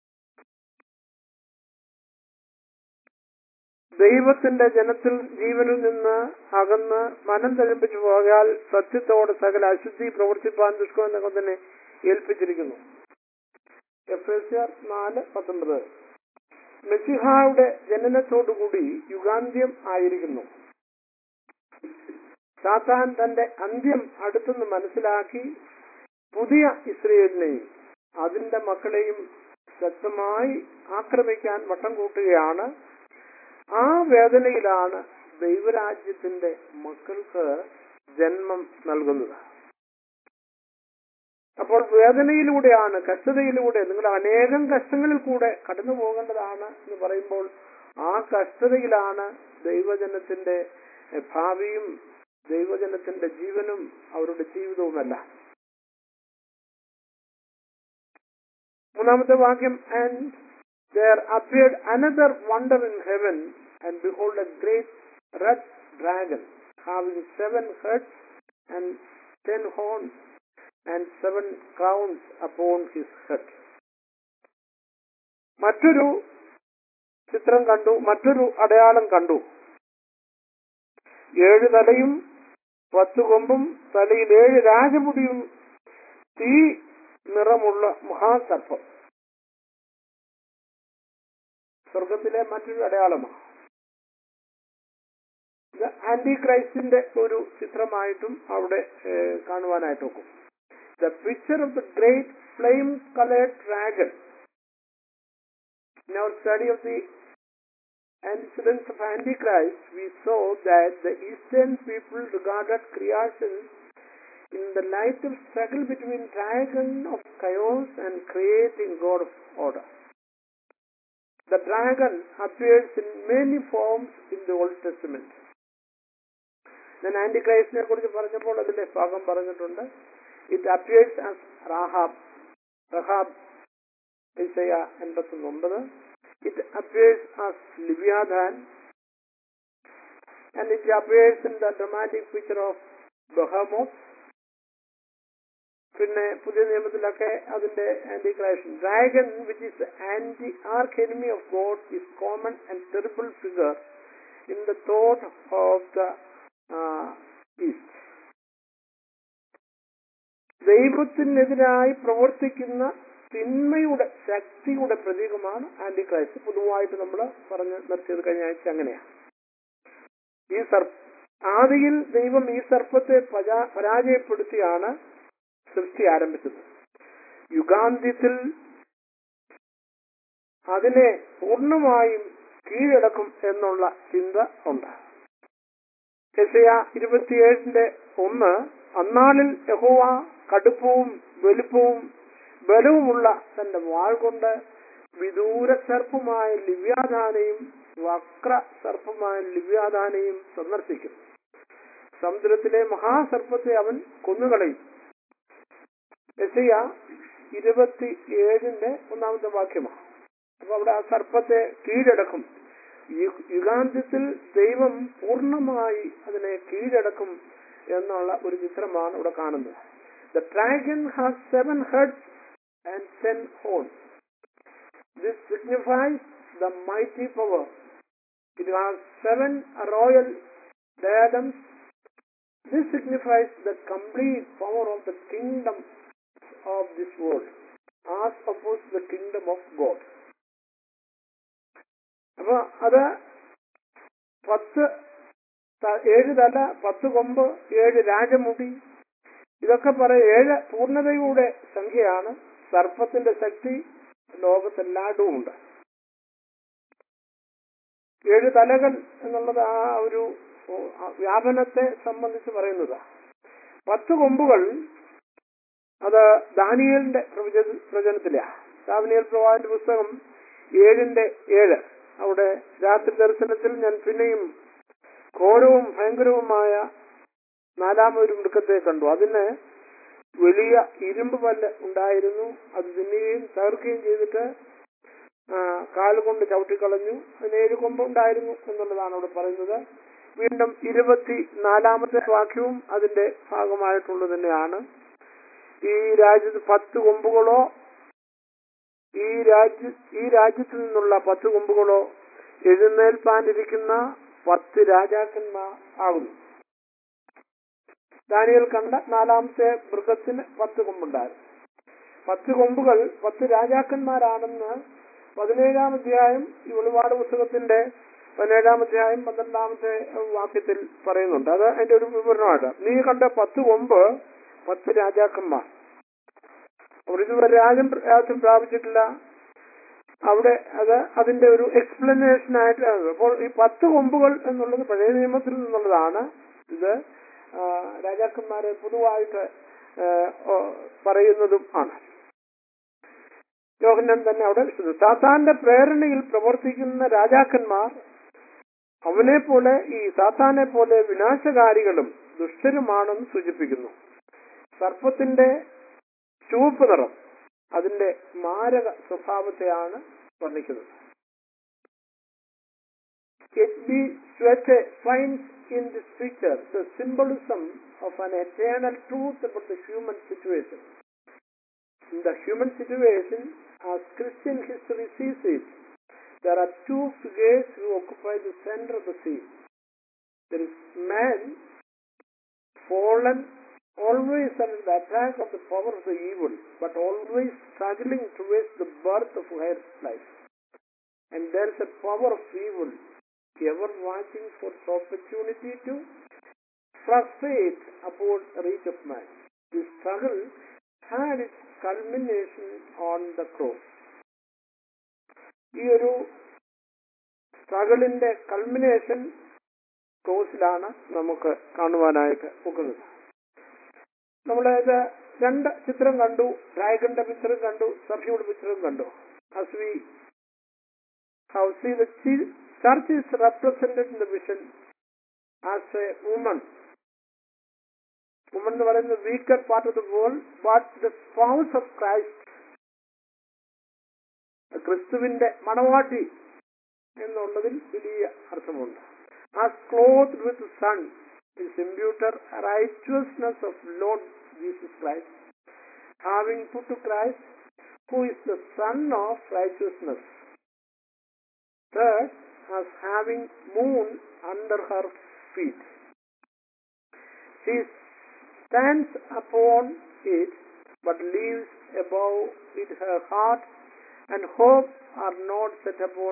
ദൈവത്തിന്റെ ജനത്തിൽ ജീവനിൽ നിന്ന് അകന്ന് മനം തഴപ്പിച്ചു പോയാൽ സത്യത്തോടെ സകല അശുദ്ധി പ്രവർത്തിപ്പാൻ ദുഷ്കരം തന്നെ ഏൽപ്പിച്ചിരിക്കുന്നു എഫ് എസ് ആർ നാല് പത്തൊമ്പത് മെസ്സിഹായുടെ ജനനത്തോടുകൂടി യുഗാന്ത്യം ആയിരിക്കുന്നു സാത്താൻ തന്റെ അന്ത്യം അടുത്തെന്ന് മനസ്സിലാക്കി പുതിയ ഇസ്രയേലിനെയും അതിന്റെ മക്കളെയും ശക്തമായി ആക്രമിക്കാൻ വട്ടം കൂട്ടുകയാണ് ആ വേദനയിലാണ് ദൈവരാജ്യത്തിന്റെ മക്കൾക്ക് ജന്മം നൽകുന്നത് അപ്പോൾ വേദനയിലൂടെയാണ് കഷ്ടതയിലൂടെ നിങ്ങൾ അനേകം കഷ്ടങ്ങളിൽ കൂടെ കടന്നു പോകേണ്ടതാണ് എന്ന് പറയുമ്പോൾ ആ കഷ്ടതയിലാണ് ദൈവജനത്തിന്റെ എഹ്, ഭാവിയും ദൈവജനത്തിന്റെ ജീവനും അവരുടെ ജീവിതവുമെല്ലാം മൂന്നാമത്തെ വാക്യം and there appeared another wonder in heaven and behold a great red dragon having seven heads and ten horns and seven crowns upon his head മറ്റൊരു ചിത്രം കണ്ടു മറ്റൊരു അടയാളം കണ്ടു ഏഴ് തലയും പത്ത് കൊമ്പും തലയിൽ ഏഴ് രാജമുടിയും തീ നിറമുള്ള മഹാസർപ്പം സ്വർഗത്തിലെ മറ്റൊരു അടയാളമാണ് ഇത് ആന്റി ക്രൈസ്റ്റിന്റെ ഒരു ചിത്രമായിട്ടും അവിടെ ഏഹ്, കാണുവാനായിട്ട് നോക്കും the picture of the great flame coloured dragon in our study of the antecedents of Antichrist, we saw that the Eastern people regarded creation in the light of struggle between dragon of chaos and creating God of order. The dragon appears in many forms in the Old Testament. ഞാൻ ആന്റിക്രൈസ്റ്റിനെ കുറിച്ച് പറഞ്ഞപ്പോൾ അതിന്റെ ഭാഗം പറഞ്ഞിട്ടുണ്ട് it appears as Rahab Rahab Isaiah എൺപത്തി ഒമ്പത് it appears as leviathan and it appears in the dramatic picture of behemoth പിന്നെ പുതിയ നിയമത്തിലൊക്കെ അതിന്റെ anti Christian dragon which is anti arch enemy of God is common and terrible figure in the thought of the East ദൈവത്തിനെതിരായി പ്രവർത്തിക്കുന്ന തിന്മയുടെ ശക്തിയുടെ പ്രതീകമാണ് anti Christ പൊതുവായിട്ട് നമ്മൾ പറഞ്ഞ് നിർത്തിയത് കഴിഞ്ഞ ആഴ്ച അങ്ങനെയാണ് ഈ സർ ആദിയിൽ ദൈവം ഈ സർപ്പത്തെ പരാ- പരാജയപ്പെടുത്തിയാണ് സൃഷ്ടി ആരംഭിച്ചത് യുഗാന്ത്യത്തിൽ അതിനെ പൂർണ്ണമായും കീഴടക്കും എന്നുള്ള ചിന്ത ഉണ്ട് യശയ ഇരുപത്തിയേഴിന്റെ ഒന്ന് അന്നാളിൽ യഹോവ കടുപ്പവും വലുപ്പവും ബലവുമുള്ള തന്റെ വാൾ കൊണ്ട് വിദൂര സർപ്പമായ ലിവ്യാദാനെയും വക്ര സർപ്പമായ ലിവ്യാദാനെയും സന്ദർശിക്കും സമുദ്രത്തിലെ മഹാസർപ്പത്തെ അവൻ കൊന്നുകളയും യശയ ഇരുപത്തി ഏഴിന്റെ ഒന്നാമത്തെ വാക്യമാണ് അപ്പൊ അവിടെ ആ സർപ്പത്തെ കീഴടക്കും യു- യുഗാന്ത്യത്തിൽ ദൈവം പൂർണ്ണമായി അതിനെ കീഴടക്കും എന്നുള്ള ഒരു ചിത്രമാണ് ഇവിടെ കാണുന്നത് the dragon has seven heads and ten horns this signifies the mighty power it has seven royal diadems this signifies the complete power of the kingdom of this world as opposed the kingdom of God അപ്പൊ അത് പത്ത് ത- ഏഴ് തല പത്ത് കൊമ്പ് ഏഴ് രാജമുടി ഇതൊക്കെ പറയും ഏഴ് പൂർണ്ണതയുടെ സംഖ്യയാണ് സർപ്പത്തിന്റെ ശക്തി ലോകത്തെല്ലായിടവും ഉണ്ട് ഏഴ് തലകൾ എന്നുള്ളത് ആ ഒരു ഓ, ആ വ്യാപനത്തെ സംബന്ധിച്ച് പറയുന്നതാ പത്ത് കൊമ്പുകൾ അത് ദാനിയലിന്റെ പ്രവച- പ്രവചനത്തിലാ ദാനിയൽ പ്രവാചന്റെ പുസ്തകം ഏഴിന്റെ ഏഴ് അവിടെ രാത്രി ദർശനത്തിൽ ഞാൻ പിന്നെയും ഘോരവും ഭയങ്കരവുമായ നാലാമൊരു മൃഗത്തെ കണ്ടു അതിന് വലിയ ഇരുമ്പ് പല്ല് ഉണ്ടായിരുന്നു അത് തിന്നുകയും തകർക്കുകയും ചെയ്തിട്ട് ആ, കാലുകൊണ്ട് ചവിട്ടിക്കളഞ്ഞു അതിന് ഏഴ് കൊമ്പ് ഉണ്ടായിരുന്നു എന്നുള്ളതാണ് അവിടെ പറയുന്നത് വീണ്ടും ഇരുപത്തി നാലാമത്തെ വാക്യവും അതിന്റെ ഭാഗമായിട്ടുള്ളത് തന്നെയാണ് ഈ രാജ്യത്ത് പത്ത് കൊമ്പുകളോ ഈ രാജ്യ ഈ രാജ്യത്ത് നിന്നുള്ള പത്ത് കൊമ്പുകളോ എഴുന്നേൽപ്പാനിരിക്കുന്ന പത്ത് രാജാക്കന്മാർ ആകുന്നു ദാനിയൽ കണ്ട നാലാമത്തെ മൃഗത്തിന് പത്ത് കൊമ്പുണ്ടായിരുന്നു പത്ത് കൊമ്പുകൾ പത്ത് രാജാക്കന്മാരാണെന്ന് പതിനേഴാം അധ്യായം ഈ വെളിപാട് പുസ്തകത്തിന്റെ പതിനേഴാം അധ്യായം പന്ത്രണ്ടാമത്തെ വാക്യത്തിൽ പറയുന്നുണ്ട് അത് അതിന്റെ ഒരു വിവരണമാണ് നീ കണ്ട പത്ത് കൊമ്പ് പത്ത് രാജാക്കന്മാർ അവർ ഇതുവരെ രാജ്യം രാജ്യം പ്രാപിച്ചിട്ടില്ല അവിടെ അത് അതിന്റെ ഒരു എക്സ്പ്ലനേഷൻ ആയിട്ട് അപ്പോൾ ഈ പത്ത് കൊമ്പുകൾ എന്നുള്ളത് പഴയ നിയമത്തിൽ നിന്നുള്ളതാണ് ഇത് ആ, രാജാക്കന്മാരെ പൊതുവായിട്ട് ഏഹ്, ഓ, പറയുന്നതും ആണ് യോഹന്നാൻ തന്നെ അവിടെ വിശദ സാത്താന്റെ പ്രേരണയിൽ പ്രവർത്തിക്കുന്ന രാജാക്കന്മാർ അവനെ പോലെ ഈ സാത്താനെ പോലെ വിനാശകാരികളും ദുഷ്ടരുമാണെന്ന് സൂചിപ്പിക്കുന്നു സർപ്പത്തിന്റെ ചുവപ്പ് നിറം അതിന്റെ മാരക സ്വഭാവത്തെയാണ് വർണ്ണിക്കുന്നത് H.B. Swete finds in this picture the symbolism of an eternal truth about the human situation. In the human situation, as Christian history sees it, there are two figures who occupy the center of the scene. There is man, fallen, always under the attack of the power of the evil, but always struggling towards the birth of higher life. And there is a power of evil, ever watching for its opportunity to frustrate upon the reach of man. This struggle had its culmination on the cross. ഈ ഒരു സ്ട്രഗിളിന്റെ culmination ക്രോസിലാണ് നമുക്ക് കാണുവാനായിട്ട് ഒക്കുന്നത് നമ്മളിത് രണ്ട് ചിത്രം കണ്ടു ഡ്രാഗന്റെ പിക്ചറും കണ്ടു സഭയുടെ പിക്ചറും കണ്ടു as we have seen the chi- church is represented in the vision as a woman woman എന്ന് പറയുന്നത് weaker part of the world but the spouse of Christ ക്രിസ്തുവിന്റെ മണവാട്ടി എന്നുള്ളതിൽ വലിയ അർത്ഥമുണ്ട് as clothed with sun is imputed righteousness of Lord Jesus Christ having put to Christ who is the sun of righteousness third as having moon under her feet She stands upon it, but leaves above it her heart and hope are not set upon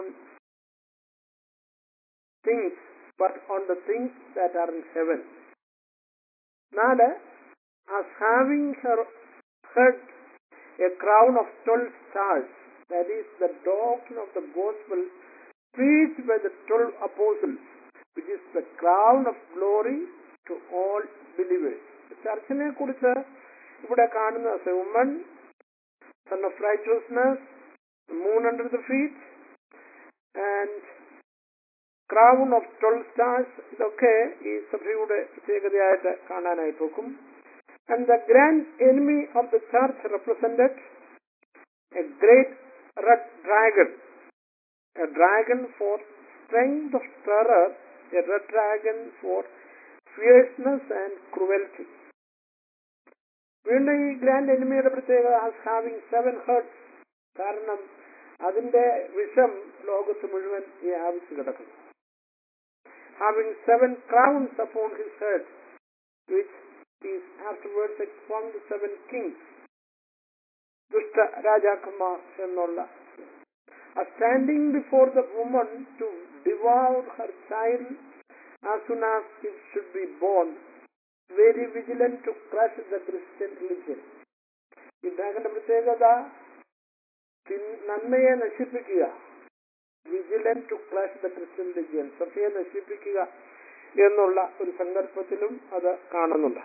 things, but on the things that are in heaven. നാല് as having her head a crown of twelve stars, that is the doctrine of the gospel preached by the twelve apostles, which is the crown of glory to all believers. ചർച്ചിനെ കുറിച്ച് ഇവിടെ കാണുന്ന woman sun of righteousness moon under the feet and crown of twelve stars ഇതൊക്കെ ഈ സഭയുടെ പ്രത്യേകതയായിട്ട് കാണാനായി പോക്കും and the grand enemy of the church represented a great red dragon a dragon for strength of terror a red dragon for fierceness and cruelty വീണ്ടും ഈ grand എനിമിയുടെ പ്രത്യേകത having seven hertz കാരണം അതിന്റെ വിഷം ലോകത്ത് മുഴുവൻ വ്യാപിച്ചു കിടക്കുന്നു having seven crowns upon his head which is afterwards expound the seven kings ദുഷ്ട രാജാക്കന്മാർ എന്നുള്ള standing before the woman to devour her child as soon as it should be born, very vigilant to crush the Christian religion. ഇദ്ദേഹത്തിന്റെ പ്രത്യേകത തിൻ- നന്മയെ നശിപ്പിക്കുക vigilant to clash the Christian religion സഭയെ നശിപ്പിക്കുക എന്നുള്ള ഒരു സങ്കല്പത്തിലും അത് കാണുന്നുണ്ട്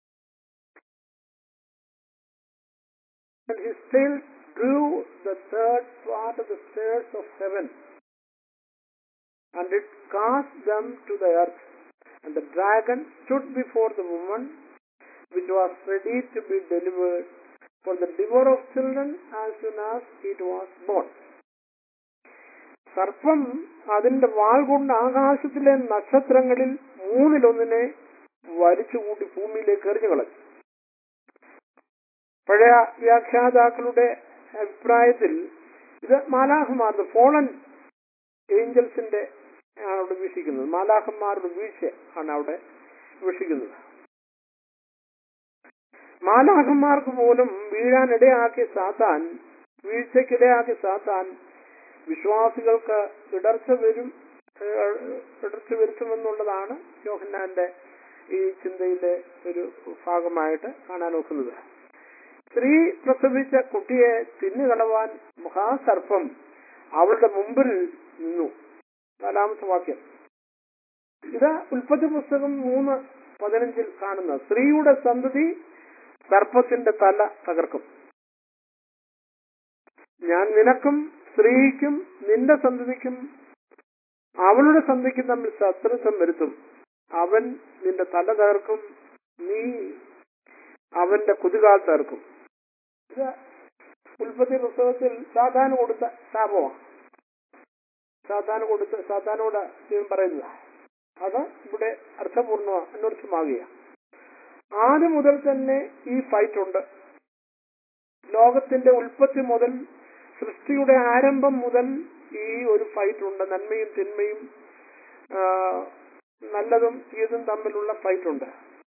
And his tail drew the third part of the stairs of heaven and it cast them to the earth. And the dragon stood before the woman, which was ready to be delivered for the devour of children as soon as it was born. സർപ്പം അതിന്റെ വാൾ കൊണ്ട് ആകാശത്തിലെ നക്ഷത്രങ്ങളിൽ മൂന്നിലൊന്നിനെ വലിച്ചുകൂട്ടി ഭൂമിയിലേക്ക് എറിഞ്ഞു കളഞ്ഞു പഴയ വ്യാഖ്യാതാക്കളുടെ അഭിപ്രായത്തിൽ ഇത് മാലാഹുമാർ ഫോളൻ ഏഞ്ചൽസിന്റെ ആണ് അവിടെ വീക്ഷിക്കുന്നത് മാലാഹന്മാരുടെ വീഴ്ച ആണ് അവിടെ വീക്ഷിക്കുന്നത് മാലാഹന്മാർക്ക് പോലും വീഴാനിടയാക്കിയ സാത്താൻ വീഴ്ചക്കിടയാക്കിയ സാത്താൻ വിശ്വാസികൾക്ക് ഇടർച്ച വരും ഏഹ്, ഇടർച്ച വരുത്തുമെന്നുള്ളതാണ് യോഹന്നാന്റെ ഈ ചിന്തയിലെ ഒരു ഭാഗമായിട്ട് കാണാൻ നോക്കുന്നത് സ്ത്രീ പ്രസവിച്ച കുട്ടിയെ തിന്നുകളവാൻ മഹാസർപ്പം അവളുടെ മുമ്പിൽ നിന്നു നാലാമത്തെ വാക്യം ഇത് ഉൽപ്പത്തി പുസ്തകം മൂന്ന് പതിനഞ്ചിൽ കാണുന്ന സ്ത്രീയുടെ സന്തതി സർപ്പത്തിന്റെ തല തകർക്കും ഞാൻ നിനക്കും സ്ത്രീക്കും നിന്റെ സന്തതിക്കും അവളുടെ സന്ധിക്കും തമ്മിൽ ശത്രുത്വം വരുത്തും അവൻ നിന്റെ തല തകർക്കും നീ അവന്റെ കുതികാൽ തകർക്കും ഇത് ഉൽപ്പത്തി പുസ്തകത്തിൽ സാധാരണ കൊടുത്ത ശാപമാണ് സാധാരണ കൊടുത്ത സാധാരണോട് ദൈവം പറയുന്നത് അത് ഇവിടെ അർത്ഥപൂർണ്ണ അന്വർത്ഥമാകുക ആദ്യം മുതൽ തന്നെ ഈ ഫൈറ്റ് ഉണ്ട് ലോകത്തിന്റെ ഉൽപ്പത്തി മുതൽ സൃഷ്ടിയുടെ ആരംഭം മുതൽ ഈ ഒരു ഫൈറ്റ് ഉണ്ട് നന്മയും തിന്മയും ആ, നല്ലതും തീയതും തമ്മിലുള്ള ഫൈറ്റ് ഉണ്ട്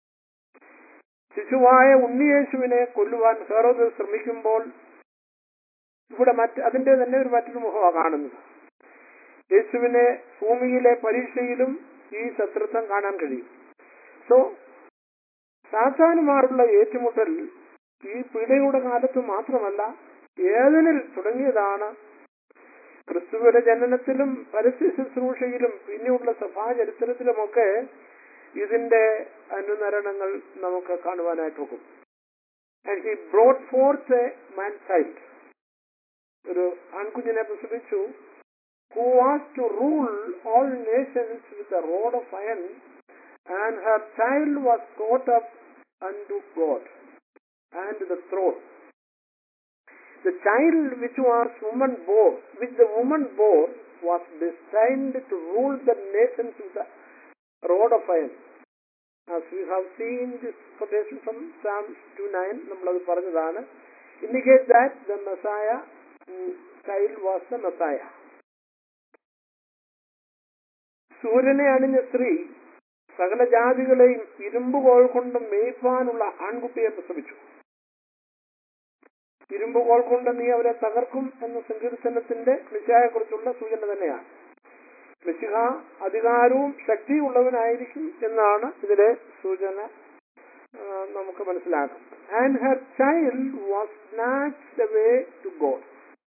ശിശുവായ ഉണ്ണിയേശുവിനെ കൊല്ലുവാൻ ഹെറോദ് ശ്രമിക്കുമ്പോൾ ഇവിടെ മറ്റ് അതിന്റെ തന്നെ ഒരു മറ്റൊരു മുഖമാണ് കാണുന്നത് യേശുവിനെ ഭൂമിയിലെ പരീക്ഷയിലും ഈ ശത്രുത്വം കാണാൻ കഴിയും സോ സാധാരണമാരുള്ള ഏറ്റുമുട്ടൽ ഈ പീഡയുടെ കാലത്ത് മാത്രമല്ല ഏതിനിൽ തുടങ്ങിയതാണ് ക്രിസ്തുവിന്റെ ജനനത്തിലും പരസ്യ ശുശ്രൂഷയിലും പിന്നെയുള്ള സഭാചരിത്രത്തിലുമൊക്കെ ഇതിന്റെ അനുനരണങ്ങൾ നമുക്ക് കാണുവാനായിട്ട് പോകും and he brought forth a man child ഒരു ആൺകുഞ്ഞിനെ പ്രസവിച്ചു who was to rule all nations with a rod of iron, and her child was caught up unto God and the throne. The child which was woman bore, which the woman bore, was destined to rule the nations with a rod of iron. As we have seen this quotation from Psalm 2.9, നമ്മളത് പറഞ്ഞതാണ് indicate that the Messiah mm, child was the Messiah. സൂര്യനെ അണിഞ്ഞ സ്ത്രീ സകല ജാതികളെയും ഇരുമ്പുകോൾ കൊണ്ട് മേയ്പ്പാനുള്ള ആൺകുട്ടിയെ പ്രസവിച്ചു ഇരുമ്പുകോൾ കൊണ്ട് നീ അവരെ തകർക്കും എന്ന സങ്കീർത്തനത്തിന്റെ മിശിഹായെക്കുറിച്ചുള്ള സൂചന തന്നെയാണ് മിശിഹ അധികാരവും ശക്തിയുള്ളവനായിരിക്കും എന്നാണ് ഇതിലെ സൂചന ആ, നമുക്ക് മനസ്സിലാക്കാം and her child was snatched away to God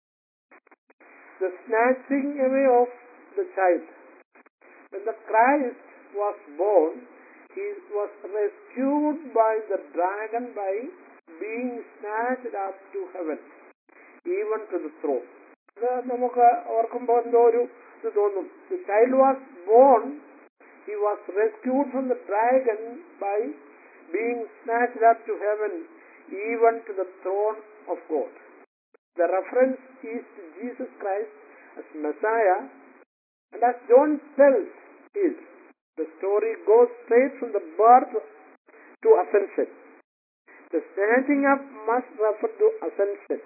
the snatching away of the child when the Christ was born, he was rescued by the dragon by being snatched up to heaven, even to the throne. ഇത് നമുക്ക് ഓർക്കുമ്പോൾ എന്തോ ഒരു ഇത് തോന്നും the child was born he was rescued from the dragon by being snatched up to heaven even to the throne of God the reference is to Jesus Christ as Messiah And as John tells is, the story goes straight from the birth to ascension. The snatching up must refer to ascension.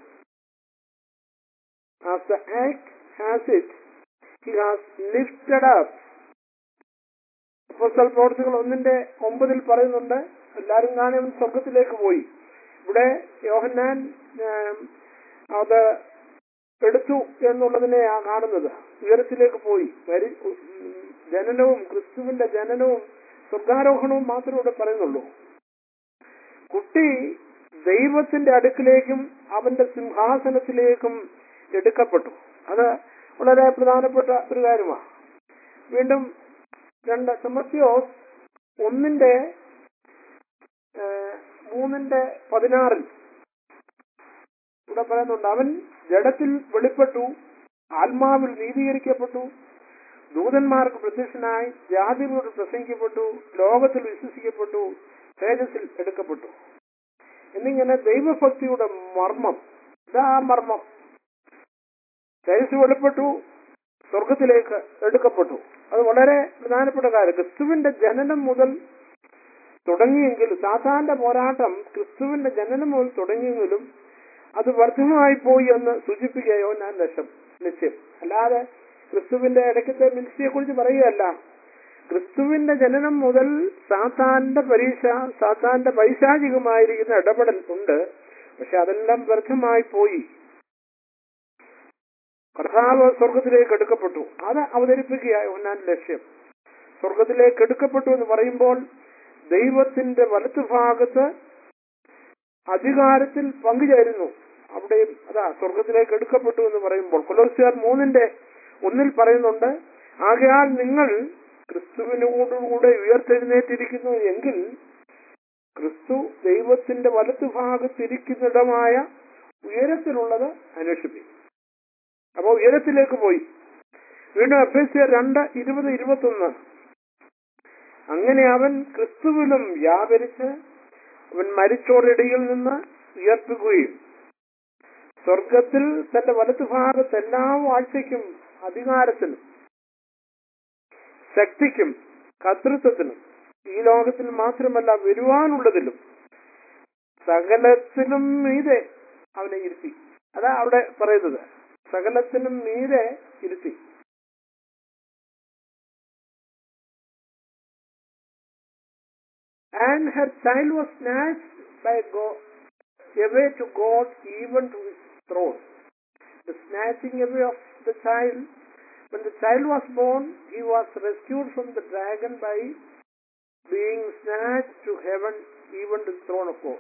As the act has it, he has lifted up. അപ്പോസ്തല പ്രവർത്തികൾ ഒന്നിന്റെ ഒമ്പതിൽ പറയുന്നുണ്ട് എല്ലാവരും കാണി അവൻ സ്വർഗത്തിലേക്ക് പോയി ഇവിടെ യോഹന്നാൻ ഏം, അത് എടുത്തു എന്നുള്ളതിനെ ആ കാണുന്നത് ഉയരത്തിലേക്ക് പോയി വരി- ഉം, ജനനവും ക്രിസ്തുവിന്റെ ജനനവും സ്വർഗാരോഹണവും മാത്രമേ ഇവിടെ പറയുന്നുള്ളൂ കുട്ടി ദൈവത്തിന്റെ അടുക്കിലേക്കും അവന്റെ സിംഹാസനത്തിലേക്കും എടുക്കപ്പെട്ടു അത് വളരെ പ്രധാനപ്പെട്ട ഒരു കാര്യമാണ് വീണ്ടും രണ്ട് തിമത്യോസ് ഒന്നിന്റെ ഏഹ്, മൂന്നിന്റെ പതിനാറിൽ ഇവിടെ പറയുന്നുണ്ട് അവൻ ജഡത്തിൽ വെളിപ്പെട്ടു ആത്മാവിൽ നീതീകരിക്കപ്പെട്ടു ദൂതന്മാർക്ക് പ്രത്യക്ഷനായി ജാതികളോട് പ്രസംഗിക്കപ്പെട്ടു ലോകത്തിൽ വിശ്വസിക്കപ്പെട്ടു തേജസ്സിൽ എടുക്കപ്പെട്ടു എന്നിങ്ങനെ ദൈവഭക്തിയുടെ മർമ്മം ഇതാ ആ മർമ്മം തേജസ് വെളിപ്പെട്ടു സ്വർഗത്തിലേക്ക് എടുക്കപ്പെട്ടു അത് വളരെ പ്രധാനപ്പെട്ട കാര്യം ക്രിസ്തുവിന്റെ ജനനം മുതൽ തുടങ്ങിയെങ്കിലും സാധാരണ പോരാട്ടം ക്രിസ്തുവിന്റെ ജനനം മുതൽ തുടങ്ങിയെങ്കിലും അത് വർദ്ധമായി പോയി എന്ന് സൂചിപ്പിക്കുകയോ ഞാൻ ലക്ഷ്യം ലക്ഷ്യം അല്ലാതെ ക്രിസ്തുവിന്റെ ഇടയ്ക്കത്തെ മിനിസ്ട്രിയെ കുറിച്ച് പറയുകയല്ല ക്രിസ്തുവിന്റെ ജനനം മുതൽ സാത്താന്റെ പരീക്ഷ സാത്താന്റെ പൈശാചികമായിരിക്കുന്ന ഇടപെടൽ ഉണ്ട് പക്ഷെ അതെല്ലാം വ്യർത്ഥമായി പോയി കർത്താവ് സ്വർഗത്തിലേക്ക് എടുക്കപ്പെട്ടു അത് അവതരിപ്പിക്കുകയായി ഞാൻ ലക്ഷ്യം സ്വർഗത്തിലേക്ക് എടുക്കപ്പെട്ടു എന്ന് പറയുമ്പോൾ ദൈവത്തിന്റെ വലത്തുഭാഗത്ത് അധികാരത്തിൽ പങ്കുചേരുന്നു അവിടെയും അതാ സ്വർഗത്തിലേക്ക് എടുക്കപ്പെട്ടു എന്ന് പറയുമ്പോൾ കൊലോസിയർ മൂന്നിന്റെ ഒന്നിൽ പറയുന്നുണ്ട് ആകയാൽ നിങ്ങൾ ക്രിസ്തുവിനോടുകൂടെ ഉയർത്തെഴുന്നേറ്റിരിക്കുന്നു എങ്കിൽ ക്രിസ്തു ദൈവത്തിന്റെ വലത്തുഭാഗത്തിരിക്കുന്നിടമായ ഉയരത്തിലുള്ളത് അന്വേഷിപ്പിക്കും അപ്പൊ ഉയരത്തിലേക്ക് പോയി വീണ്ടും എഫ് എസ് രണ്ട് ഇരുപത് ഇരുപത്തൊന്ന് അങ്ങനെ അവൻ ക്രിസ്തുവിലും വ്യാപരിച്ച് അവൻ മരിച്ചോരിടയിൽ നിന്ന് ഉയർത്തുകയും സ്വർഗത്തിൽ തന്റെ വലത്തുഭാഗത്ത് എല്ലാ വാഴ്ചയ്ക്കും അധികാരത്തിനും ശക്തിക്കും കർത്തൃത്വത്തിനും ഈ ലോകത്തിൽ മാത്രമല്ല വരുവാനുള്ളതിലും സകലത്തിനും മീതെ അവനെ ഇരുത്തി അതാ അവിടെ പറയുന്നത് സകലത്തിനും മീതെ ഇരുത്തി and her child was snatched by God away to God even to his throne. The snatching away of the child, when the child was born, he was rescued from the dragon by being snatched to heaven, even to the throne of God.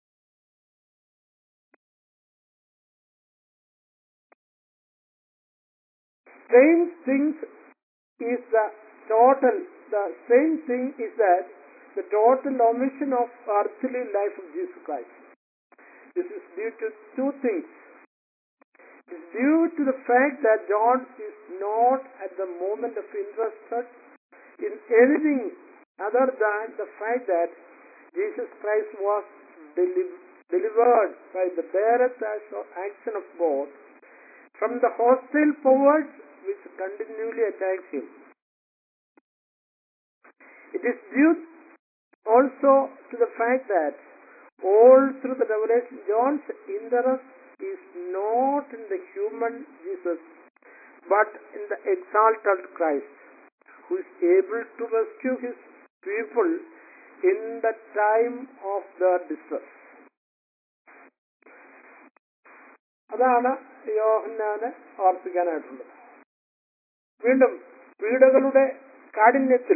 Strange things is the total, the strange thing is that the total omission of earthly life of Jesus Christ. This is due to two things. It is due to the fact that John is not at the moment of interested in anything other than the fact that Jesus Christ was deli- delivered by the direct action of God from the hostile powers which continually attack him. It is due also to the fact that all through the revelation, John's interest is not in the human Jesus, but in the exalted Christ, who is able to rescue his people in the time of their distress. അതാണ് യോഹന്നാന് ഓർപ്പിക്കാനായിട്ടുള്ളത് വീണ്ടും പീഡകളുടെ കാഠിന്യത്തിൽ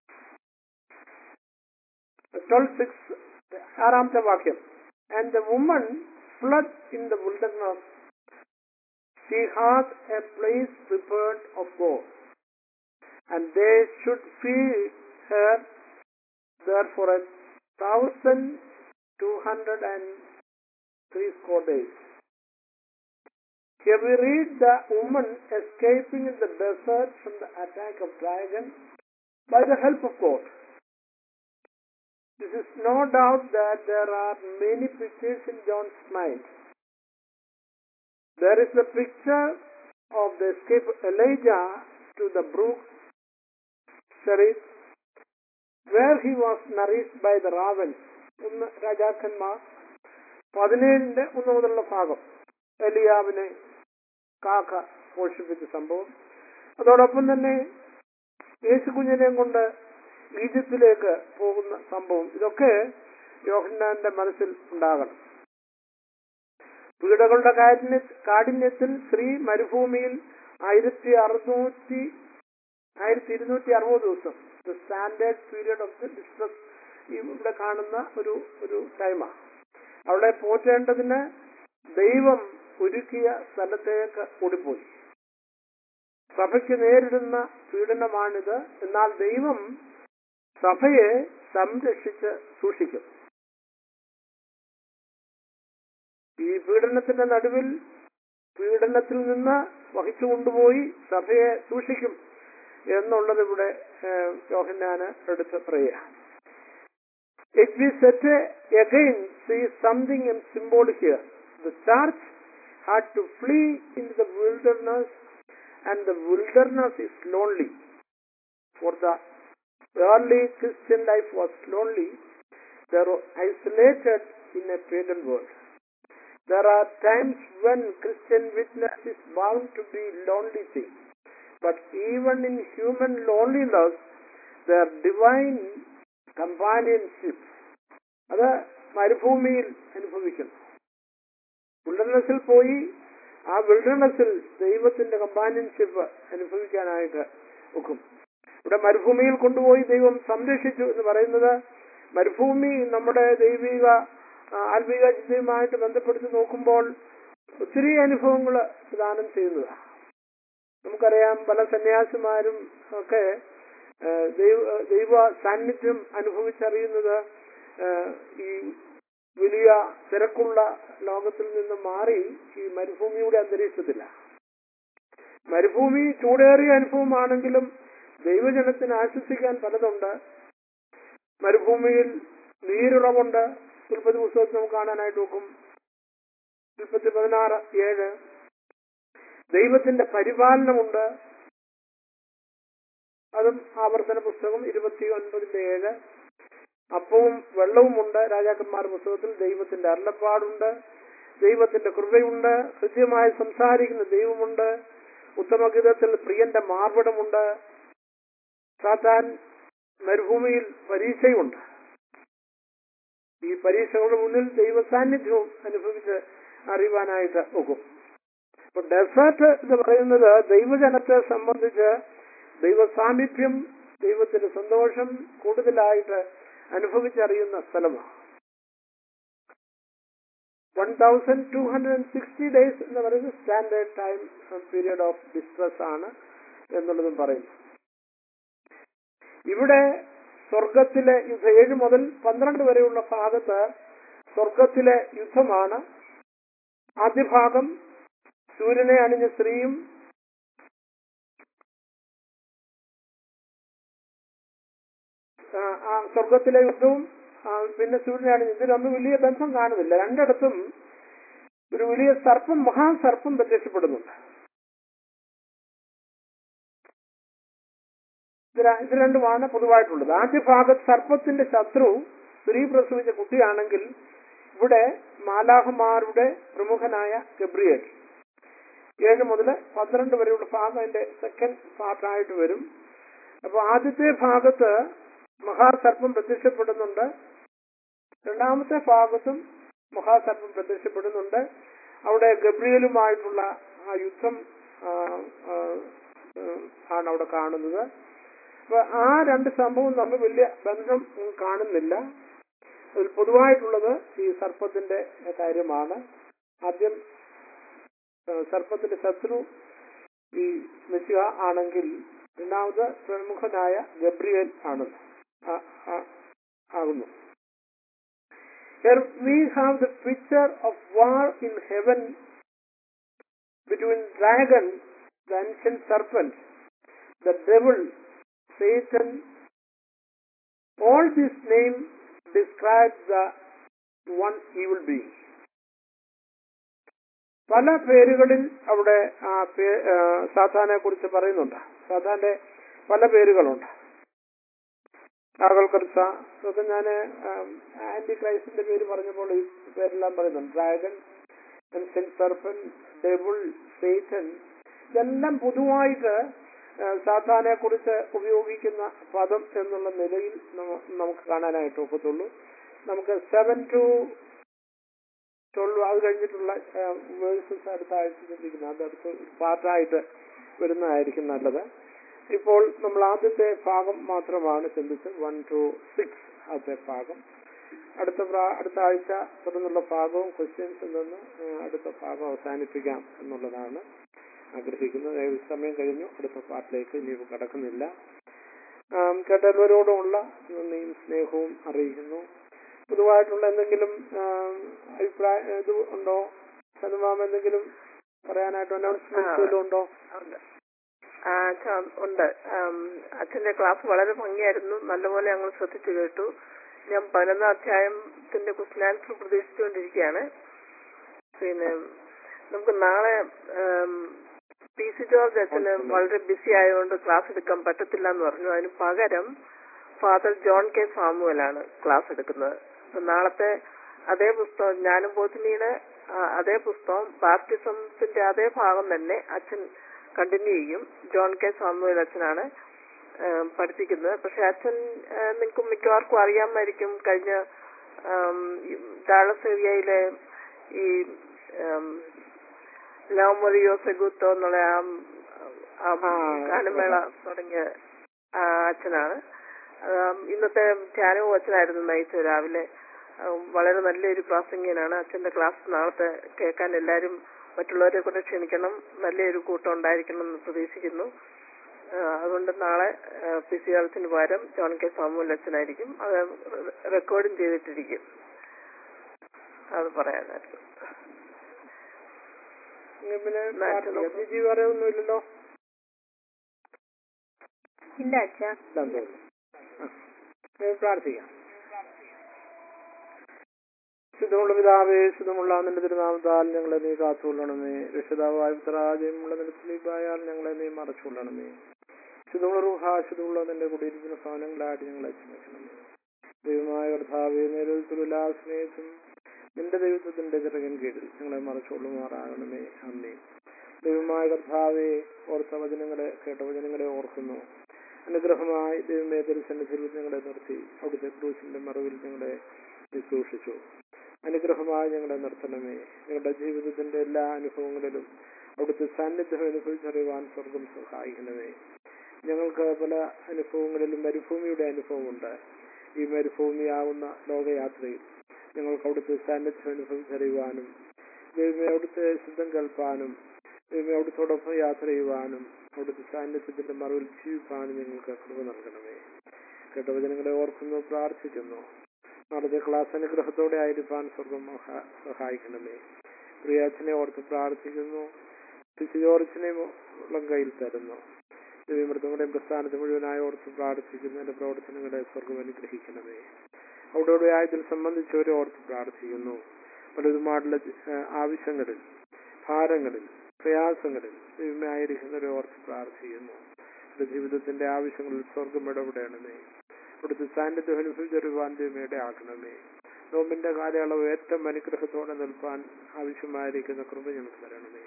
twelve six ആറാമത്തെ വാക്യം and the woman fled in the wilderness she has a place prepared of God and they should feed her there for a thousand two hundred and three score days Here we read the woman escaping in the desert from the attack of dragon by the help of God. This is no doubt that there are many pictures in John's mind. There is the picture of the escape of Elijah to the brook Cherith, where he was nourished by the ravens. ഒന്ന് രാജാക്കന്മാർ പതിനേഴിന്റെ ഒന്ന് മുതലുള്ള ഭാഗം എലിയാവിനെ കാക്ക പോഷിപ്പിച്ച സംഭവം അതോടൊപ്പം തന്നെ യേശു കുഞ്ഞിനെയും കൊണ്ട് ഈജിപ്തിലേക്ക് പോകുന്ന സംഭവം ഇതൊക്കെ യോഹന്നാന്റെ മനസ്സിൽ ഉണ്ടാകണം പീഡകളുടെ കാഠിന്യ കാഠിന്യത്തിൽ സ്ത്രീ മരുഭൂമിയിൽ ആയിരത്തി അറുന്നൂറ്റി ആയിരത്തി ഇരുന്നൂറ്റി അറുപത് ദിവസം the standard period of the distress ഇവിടെ കാണുന്ന ഒരു ഒരു ടൈമാണ് അവളെ പോറ്റേണ്ടതിന് ദൈവം ഒരുക്കിയ സ്ഥലത്തേക്ക് ഓടിപ്പോയി സഭയ്ക്ക് നേരിടുന്ന പീഡനമാണിത് എന്നാൽ ദൈവം സഭയെ സംരക്ഷിച്ച് സൂക്ഷിക്കും ഈ പീഡനത്തിന്റെ നടുവിൽ പീഡനത്തിൽ നിന്ന് വഹിച്ചു കൊണ്ടുപോയി സഭയെ സൂക്ഷിക്കും എന്നുള്ളത് ഇവിടെ യോഹന്നാന് എടുത്ത് പറയുക it we set again see something in symbolic here. The church had to flee into the wilderness and the wilderness is lonely. For the early Christian life was lonely. They were isolated in a pagan world. There are times when Christian witness is bound to be lonely thing. But even in human loneliness, their divine companionship അത് മരുഭൂമിയിൽ അനുഭവിക്കുന്നു വിൽഡർനെസ്സിൽ പോയി ആ വിൽഡർനെസ്സിൽ ദൈവത്തിന്റെ companionship അനുഭവിക്കാനായിട്ട് ഒക്കും ഇവിടെ മരുഭൂമിയിൽ കൊണ്ടുപോയി ദൈവം സംരക്ഷിച്ചു എന്ന് പറയുന്നത് മരുഭൂമി നമ്മുടെ ദൈവിക ആ, ആത്മീക ചിന്തയുമായിട്ട് ബന്ധപ്പെടുത്തി നോക്കുമ്പോൾ ഒത്തിരി അനുഭവങ്ങൾ പ്രദാനം ചെയ്യുന്നതാണ് നമുക്കറിയാം പല സന്യാസിമാരും ഒക്കെ ആ, ദൈവ ദൈവ സാന്നിധ്യം അനുഭവിച്ചറിയുന്നത് ഏഹ്, ഈ വലിയ തിരക്കുള്ള ലോകത്തിൽ നിന്ന് മാറി ഈ മരുഭൂമിയുടെ അന്തരീക്ഷത്തില്ല മരുഭൂമി ചൂടേറിയ അനുഭവമാണെങ്കിലും ദൈവജനത്തിന് ആശ്വസിക്കാൻ പലതുണ്ട് മരുഭൂമിയിൽ നീരുറവുണ്ട് ഉൽപ്പത്തി പുസ്തകത്തിൽ നമുക്ക് കാണാനായിട്ട് നോക്കും ഉൽപ്പത്തി പതിനാറ് ഏഴ് ദൈവത്തിന്റെ പരിപാലനമുണ്ട് അതും ആവർത്തന പുസ്തകം ഇരുപത്തി ഒൻപതിന്റെ ഏഴ് അപ്പവും വെള്ളവുമുണ്ട് രാജാക്കന്മാർ പുസ്തകത്തിൽ ദൈവത്തിന്റെ അരുളപ്പാടുണ്ട് ദൈവത്തിന്റെ കൃപയുണ്ട് ഹൃദ്യമായി സംസാരിക്കുന്ന ദൈവമുണ്ട് ഉത്തമഗീതത്തിൽ പ്രിയന്റെ മാർവിടമുണ്ട് സാത്താൻ മരുഭൂമിയിൽ പരീക്ഷയുണ്ട് ഈ പരീക്ഷകളുടെ മുന്നിൽ ദൈവ സാന്നിധ്യവും അനുഭവിച്ച് അറിയുവാനായിട്ട് ഒക്കും അപ്പൊ ഡെസേർട്ട് എന്ന് പറയുന്നത് ദൈവജനത്തെ സംബന്ധിച്ച് ദൈവ സാമീപ്യം ദൈവത്തിന്റെ സന്തോഷം കൂടുതലായിട്ട് അനുഭവിച്ചറിയുന്ന സ്ഥലമാണ് one thousand two hundred and sixty days എന്ന് പറയുന്നത് standard time period of distress ആണ് എന്നുള്ളതും പറയുന്നു ഇവിടെ സ്വർഗത്തിലെ യുദ്ധം ഏഴ് മുതൽ പന്ത്രണ്ട് വരെയുള്ള ഭാഗത്ത് സ്വർഗത്തിലെ യുദ്ധമാണ് ആദ്യ ഭാഗം സൂര്യനെ അണിഞ്ഞ സ്ത്രീയും ആ, ആ സ്വർഗത്തിലെ യുദ്ധവും ആ, പിന്നെ സൂര്യനെ അണിഞ്ഞ ഇത് തമ്മിൽ വലിയ ബന്ധം കാണുന്നില്ല രണ്ടിടത്തും ഒരു വലിയ സർപ്പം മഹാസർപ്പം പ്രത്യക്ഷപ്പെടുന്നുണ്ട് ഇത് ര- ഇത് രണ്ടുമാണ് പൊതുവായിട്ടുള്ളത് ആദ്യ ഭാഗത്ത് സർപ്പത്തിന്റെ ശത്രു സ്ത്രീ പ്രസവിച്ച കുട്ടിയാണെങ്കിൽ ഇവിടെ മാലാഹമാരുടെ പ്രമുഖനായ ഗബ്രിയേൽ ഏഴ് മുതൽ പന്ത്രണ്ട് വരെയുള്ള ഭാഗം അതിന്റെ സെക്കൻഡ് പാർട്ടായിട്ട് വരും അപ്പൊ ആദ്യത്തെ ഭാഗത്ത് മഹാസർപ്പം പ്രത്യക്ഷപ്പെടുന്നുണ്ട് രണ്ടാമത്തെ ഭാഗത്തും മഹാസർപ്പം പ്രത്യക്ഷപ്പെടുന്നുണ്ട് അവിടെ ഗബ്രിയലുമായിട്ടുള്ള ആ യുദ്ധം ആ, ആ, ആ, ആണ് അവിടെ കാണുന്നത് അപ്പൊ ആ രണ്ട് സംഭവം തമ്മിൽ വലിയ ബന്ധം കാണുന്നില്ല അതിൽ പൊതുവായിട്ടുള്ളത് ഈ സർപ്പത്തിന്റെ കാര്യമാണ് ആദ്യം ആ, സർപ്പത്തിന്റെ ശത്രു ഈ മെസ്സിഹ ആണെങ്കിൽ രണ്ടാമത് പ്രമുഖനായ ഗബ്രിയേൽ ആണ് ആ- ആ- ആകുന്നു Here we have the picture of war in heaven between dragon, the ancient serpent, the devil, Satan. All this name describes the one evil being. പല പേരുകളിൽ അവിടെ ആ പേ- ആ, സാത്താനെ കുറിച്ച് പറയുന്നുണ്ട് സാത്താന്റെ പല പേരുകളുണ്ട് ആകൾക്കർച്ച ഇതൊക്കെ ഞാൻ ആന്റി ക്രൈസ്റ്റിന്റെ പേര് പറഞ്ഞപ്പോൾ ഈ പേരെല്ലാം പറയുന്നുണ്ട് ഡ്രാഗൺ സർപ്പൻ ഡെബിൾ സേറ്റൻ ഇതെല്ലാം പൊതുവായിട്ട് സാത്താനെ കുറിച്ച് ഉപയോഗിക്കുന്ന പദം എന്നുള്ള നിലയിൽ നമ്മ- നമുക്ക് കാണാനായിട്ട് ഒക്കത്തുള്ളൂ നമുക്ക് സെവൻ ടു ട്വൽവ് അത് കഴിഞ്ഞിട്ടുള്ള വേഴ്സസ് അടുത്ത ആഴ്ച ചിന്തിക്കുന്നത് അത് അടുത്ത പാർട്ടായിട്ട് വരുന്നതായിരിക്കും നല്ലത് ഇപ്പോൾ നമ്മൾ ആദ്യത്തെ ഭാഗം മാത്രമാണ് ചിന്തിച്ചത് വൺ ടു സിക്സ് ആദ്യത്തെ ഭാഗം അടുത്ത പ്രാ- അടുത്ത ആഴ്ച തുടർന്നുള്ള ഭാഗവും ക്വസ്റ്റ്യൻസിൽ നിന്ന് ആ, അടുത്ത ഭാഗം അവസാനിപ്പിക്കാം എന്നുള്ളതാണ് ആഗ്രഹിക്കുന്നത് ഏത് സമയം കഴിഞ്ഞു അടുത്ത പാട്ടിലേക്ക് ഇനി കടക്കുന്നില്ല ആം, കേട്ട എല്ലാവരോടുമുള്ള നന്ദിയും സ്നേഹവും അറിയിക്കുന്നു പൊതുവായിട്ടുള്ള എന്തെങ്കിലും ആം, അഭിപ്രായ ഇത് ഉണ്ടോ സനുമാം എന്തെങ്കിലും പറയാനായിട്ട് അനൗൺസ്മെന്റ് വല്ലതും ഉണ്ടോ ഉണ്ട്. ആ, അച്ഛാ, ഉണ്ട് ആം, അച്ഛന്റെ ക്ലാസ് വളരെ ഭംഗിയായിരുന്നു നല്ലപോലെ ഞങ്ങൾ ശ്രദ്ധിച്ചു കേട്ടു ഞാൻ പതിനൊന്നാം അധ്യായത്തിന്റെ ക്വസ്റ്റ്യൻ ആൻസർ പ്രതീക്ഷിച്ചുകൊണ്ടിരിക്കുകയാണ് പിന്നെ നമുക്ക് നാളെ ആം, പി സി ജോർജ് അച്ഛന് വളരെ ബിസി ആയതുകൊണ്ട് ക്ലാസ് എടുക്കാൻ പറ്റത്തില്ല എന്ന് പറഞ്ഞു അതിന് പകരം ഫാദർ ജോൺ കെ സാമുവലാണ് ക്ലാസ് എടുക്കുന്നത് അപ്പൊ നാളത്തെ അതേ പുസ്തകം ജ്ഞാനം ബോധിനിയുടെ ആ, അതേ പുസ്തകം ബാപ്റ്റിസംസിന്റെ അതേ ഭാഗം തന്നെ അച്ഛൻ കണ്ടിന്യൂ ചെയ്യും ജോൺ കെ സാമുവൽ അച്ഛനാണ് ആ, പഠിപ്പിക്കുന്നത് പക്ഷെ അച്ഛൻ നിങ്ങൾക്ക് മിക്കവാർക്കും അറിയാമായിരിക്കും കഴിഞ്ഞ ആം, ഈ ഡാളസ് ഏരിയയിലെ ഈ ആം, ലവമൊഴിയോ സെഗുത്തോ എന്നുള്ള ആ ആ ആ, ഗാനമേള തുടങ്ങിയ ആ, അച്ഛനാണ് ആം, ഇന്നത്തെ ധ്യാനവും അച്ഛനായിരുന്നു നയിച്ചത് രാവിലെ ആ, വളരെ നല്ലൊരു പ്രാസംഗികനാണ് അച്ഛന്റെ ക്ലാസ് നാളത്തെ കേൾക്കാൻ എല്ലാവരും മറ്റുള്ളവരെ കൊണ്ട് ക്ഷണിക്കണം നല്ലൊരു കൂട്ടം ഉണ്ടായിരിക്കണം എന്ന് പ്രതീക്ഷിക്കുന്നു ആ, അതുകൊണ്ട് നാളെ ഫിസിയോളജിന് പകരം ജോൺ കെ സാമുവൽ അച്ഛനായിരിക്കും അത് റെക്കോർഡും ചെയ്തിട്ടിരിക്കും അത് പറയാനായിരുന്നു ഇനി പിന്നെ മാറ്റി നോക്കാം. പ്രാർത്ഥിക്കാം. ജിജി വേറെ ഒന്നുമില്ലല്ലോ ഇല്ല അച്ഛാ ഇല്ലെന്ന് തോന്നുന്നു ആ. നമുക്ക് പ്രാർത്ഥിക്കാം ശുദ്ധമുള്ള പിതാവേ ശുദ്ധമുള്ള നിന്റെ തിരുനാമത്താൽ ഞങ്ങളെ നീ കാത്തുകൊള്ളണമേ രക്ഷിതാവായ ഉത്തരാജയമുള്ള നിലത്തിലേക്കായാൽ ഞങ്ങളെ നീ മറച്ചുകൊള്ളണമേ ശുദ്ധമുള്ള റൂഹ ശുദ്ധമുള്ള നിന്റെ കുടിയിരിക്കുന്ന ഭവനങ്ങളായിട്ട് ഞങ്ങളെ ക്ഷമിക്കണമേ ദൈവമായ കർത്താവെ നേരത്തിലുള്ള സ്നേഹത്തും നിന്റെ ദൈവത്വത്തിന്റെ ചിറകൻ കീഴിൽ ഞങ്ങളെ മറച്ചുകൊള്ളുമാറാകണമേ അമ്മേ ദൈവമായ കർത്താവെ ഓർത്ത വചനങ്ങളെ കേട്ട വചനങ്ങളെ ഓർക്കുന്നു അനുഗ്രഹമായി ദൈവമേ തിരുസന്നിധിയിൽ ഞങ്ങളെ നിർത്തി അവിടുത്തെ ക്രൂശിന്റെ മറവിൽ ഞങ്ങളെ ശുശ്രൂഷിച്ചു അനുഗ്രഹമായി ഞങ്ങളെ നിർത്തണമേ ഞങ്ങളുടെ ജീവിതത്തിന്റെ എല്ലാ അനുഭവങ്ങളിലും അവിടുത്തെ സാന്നിധ്യം അനുഭവിച്ചറിയുവാൻ സ്വർഗം സഹായിക്കണമേ ഞങ്ങൾക്ക് പല അനുഭവങ്ങളിലും മരുഭൂമിയുടെ അനുഭവമുണ്ട് ഈ മരുഭൂമിയാവുന്ന ലോകയാത്രയിൽ ഞങ്ങൾക്ക് അവിടുത്തെ സാന്നിധ്യം അനുഭവിച്ചറിയുവാനും ദൈവമേ അവിടുത്തെ ശുദ്ധം കേൾപ്പാനും ദൈവമേ അവിടുത്തോടൊപ്പം യാത്ര ചെയ്യുവാനും അവിടുത്തെ സാന്നിധ്യത്തിന്റെ മറവിൽ ജീവിപ്പാനും ഞങ്ങൾക്ക് കൃപ നൽകണമേ കേട്ട വചനങ്ങളെ ഓർക്കുന്നു പ്രാർത്ഥിക്കുന്നു നാളത്തെ ക്ലാസ് അനുഗ്രഹത്തോടെ ആയിരിക്കാൻ സ്വർഗം മഹാ- സഹായിക്കണമേ പ്രിയാച്ചനെ ഓർത്ത് പ്രാർത്ഥിക്കുന്നു ജോർജിനെ ഉള്ളം കയ്യിൽ തരുന്നു ദിവ്യമൃതങ്ങളുടെയും പ്രസ്ഥാനത്ത് മുഴുവനായി ഓർത്ത് പ്രാർത്ഥിക്കുന്നു എന്റെ പ്രവർത്തനങ്ങളെ സ്വർഗം അനുഗ്രഹിക്കണമേ അവിടെ ആയതിൽ സംബന്ധിച്ചവരെ ഓർത്ത് പ്രാർത്ഥിക്കുന്നു പലതുമായിട്ടുള്ള ഏഹ്, ആവശ്യങ്ങളിൽ ഭാരങ്ങളിൽ പ്രയാസങ്ങളിൽ ദൈവമായിരിക്കുന്നവരെ ഓർത്ത് പ്രാർത്ഥിക്കുന്നു എന്റെ ജീവിതത്തിന്റെ ആവശ്യങ്ങളിൽ സ്വർഗം ഇടപെടണമേ അവിടുത്തെ സാന്നിധ്യം അനുഭവിച്ചറിയുവാൻ ദൈവമയുടെ ആക്കണമേ നോമ്പിന്റെ കാലയളവ് ഏറ്റവും അനുഗ്രഹത്തോടെ നിൽപ്പാൻ ആവശ്യമായിരിക്കുന്ന കൃപ ഞങ്ങൾക്ക് തരണമേ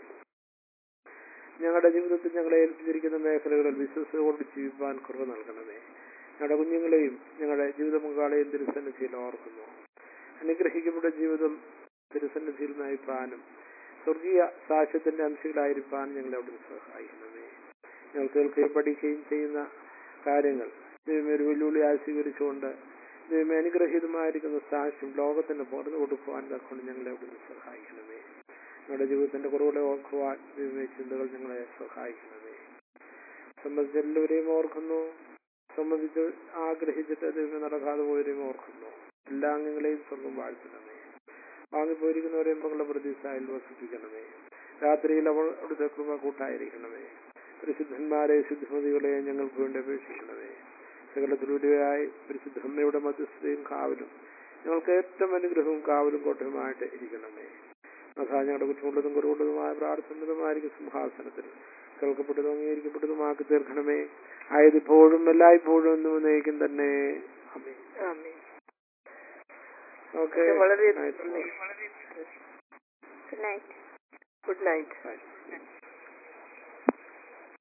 ഞങ്ങളുടെ ജീവിതത്തിൽ ഞങ്ങളെ ഏൽപ്പിച്ചിരിക്കുന്ന മേഖലകളിൽ വിശ്വസതയോട് ജീവിപ്പാൻ കൃപ നൽകണമേ ഞങ്ങളുടെ കുഞ്ഞുങ്ങളെയും ഞങ്ങളുടെ ജീവിത പങ്കാളിയെയും തിരുസന്നിധിയിൽ ഓർക്കുന്നു അനുഗ്രഹിക്കപ്പെട്ട ജീവിതം തിരുസന്നിധിയിൽ നയിപ്പാനും സ്വർഗീയ സാക്ഷ്യത്തിന്റെ അംശങ്ങളായിരിക്കാൻ ഞങ്ങളെ അവിടെ സഹായിക്കണമേ ഞങ്ങൾ കേൾക്കുകയും പഠിക്കുകയും ചെയ്യുന്ന കാര്യങ്ങൾ ദൈവമേ ഒരു വെല്ലുവിളിയായി സ്വീകരിച്ചുകൊണ്ട് ദൈവമേ അനുഗ്രഹീതമായിരിക്കുന്ന സാക്ഷ്യം ലോകത്തിന് പുറത്തു കൊടുക്കുവാൻ തക്കൊണ്ട് ഞങ്ങളെ അവിടെ സഹായിക്കണമേ ഞങ്ങളുടെ ജീവിതത്തിന്റെ കുറവുകളെ ഓർക്കുവാൻ ദൈവമേ ചിന്തകൾ ഞങ്ങളെ സഹായിക്കണമേ സംബന്ധിച്ച് എല്ലാവരെയും ഓർക്കുന്നു സംബന്ധിച്ച് ആഗ്രഹിച്ചിട്ട് ദൈവം നടക്കാതെ പോയവരെയും ഓർക്കുന്നു എല്ലാ അംഗങ്ങളെയും സ്വർഗം വാഴ്ത്തണമേ വാങ്ങിപ്പോയിരിക്കുന്നവരെയും മകളുടെ പ്രതീക്ഷയിൽ വസിപ്പിക്കണമേ രാത്രിയിൽ അവൾ അവിടുത്തെ കൃപ കൂട്ടായിരിക്കണമേ പരിശുദ്ധന്മാരെ ശുദ്ധിമതികളെ ഞങ്ങൾക്ക് വേണ്ടി അപേക്ഷിക്കണമേ സകലത്തിലൂടെയായി പരിശുദ്ധ അമ്മയുടെ മധ്യസ്ഥതയും കാവലും ഞങ്ങൾക്ക് ഏറ്റവും അനുഗ്രഹവും കാവലും കോട്ടയുമായിട്ട് ഇരിക്കണമേ അതാ ഞങ്ങളുടെ കുറ്റമുള്ളതും കുറവുള്ളതുമായ പ്രാർത്ഥനതുമായിരിക്കും സിംഹാസനത്തിൽ കേൾക്കപ്പെട്ടതും അംഗീകരിക്കപ്പെട്ടതുമാക്കി തീർക്കണമേ ആയതിപ്പോഴും എല്ലായ്പ്പോഴും എന്നും നയിക്കും തന്നെ അമ്മേ ആമേൻ. ഓക്കെ വളരെ Night. നന്ദി good night good night Bye.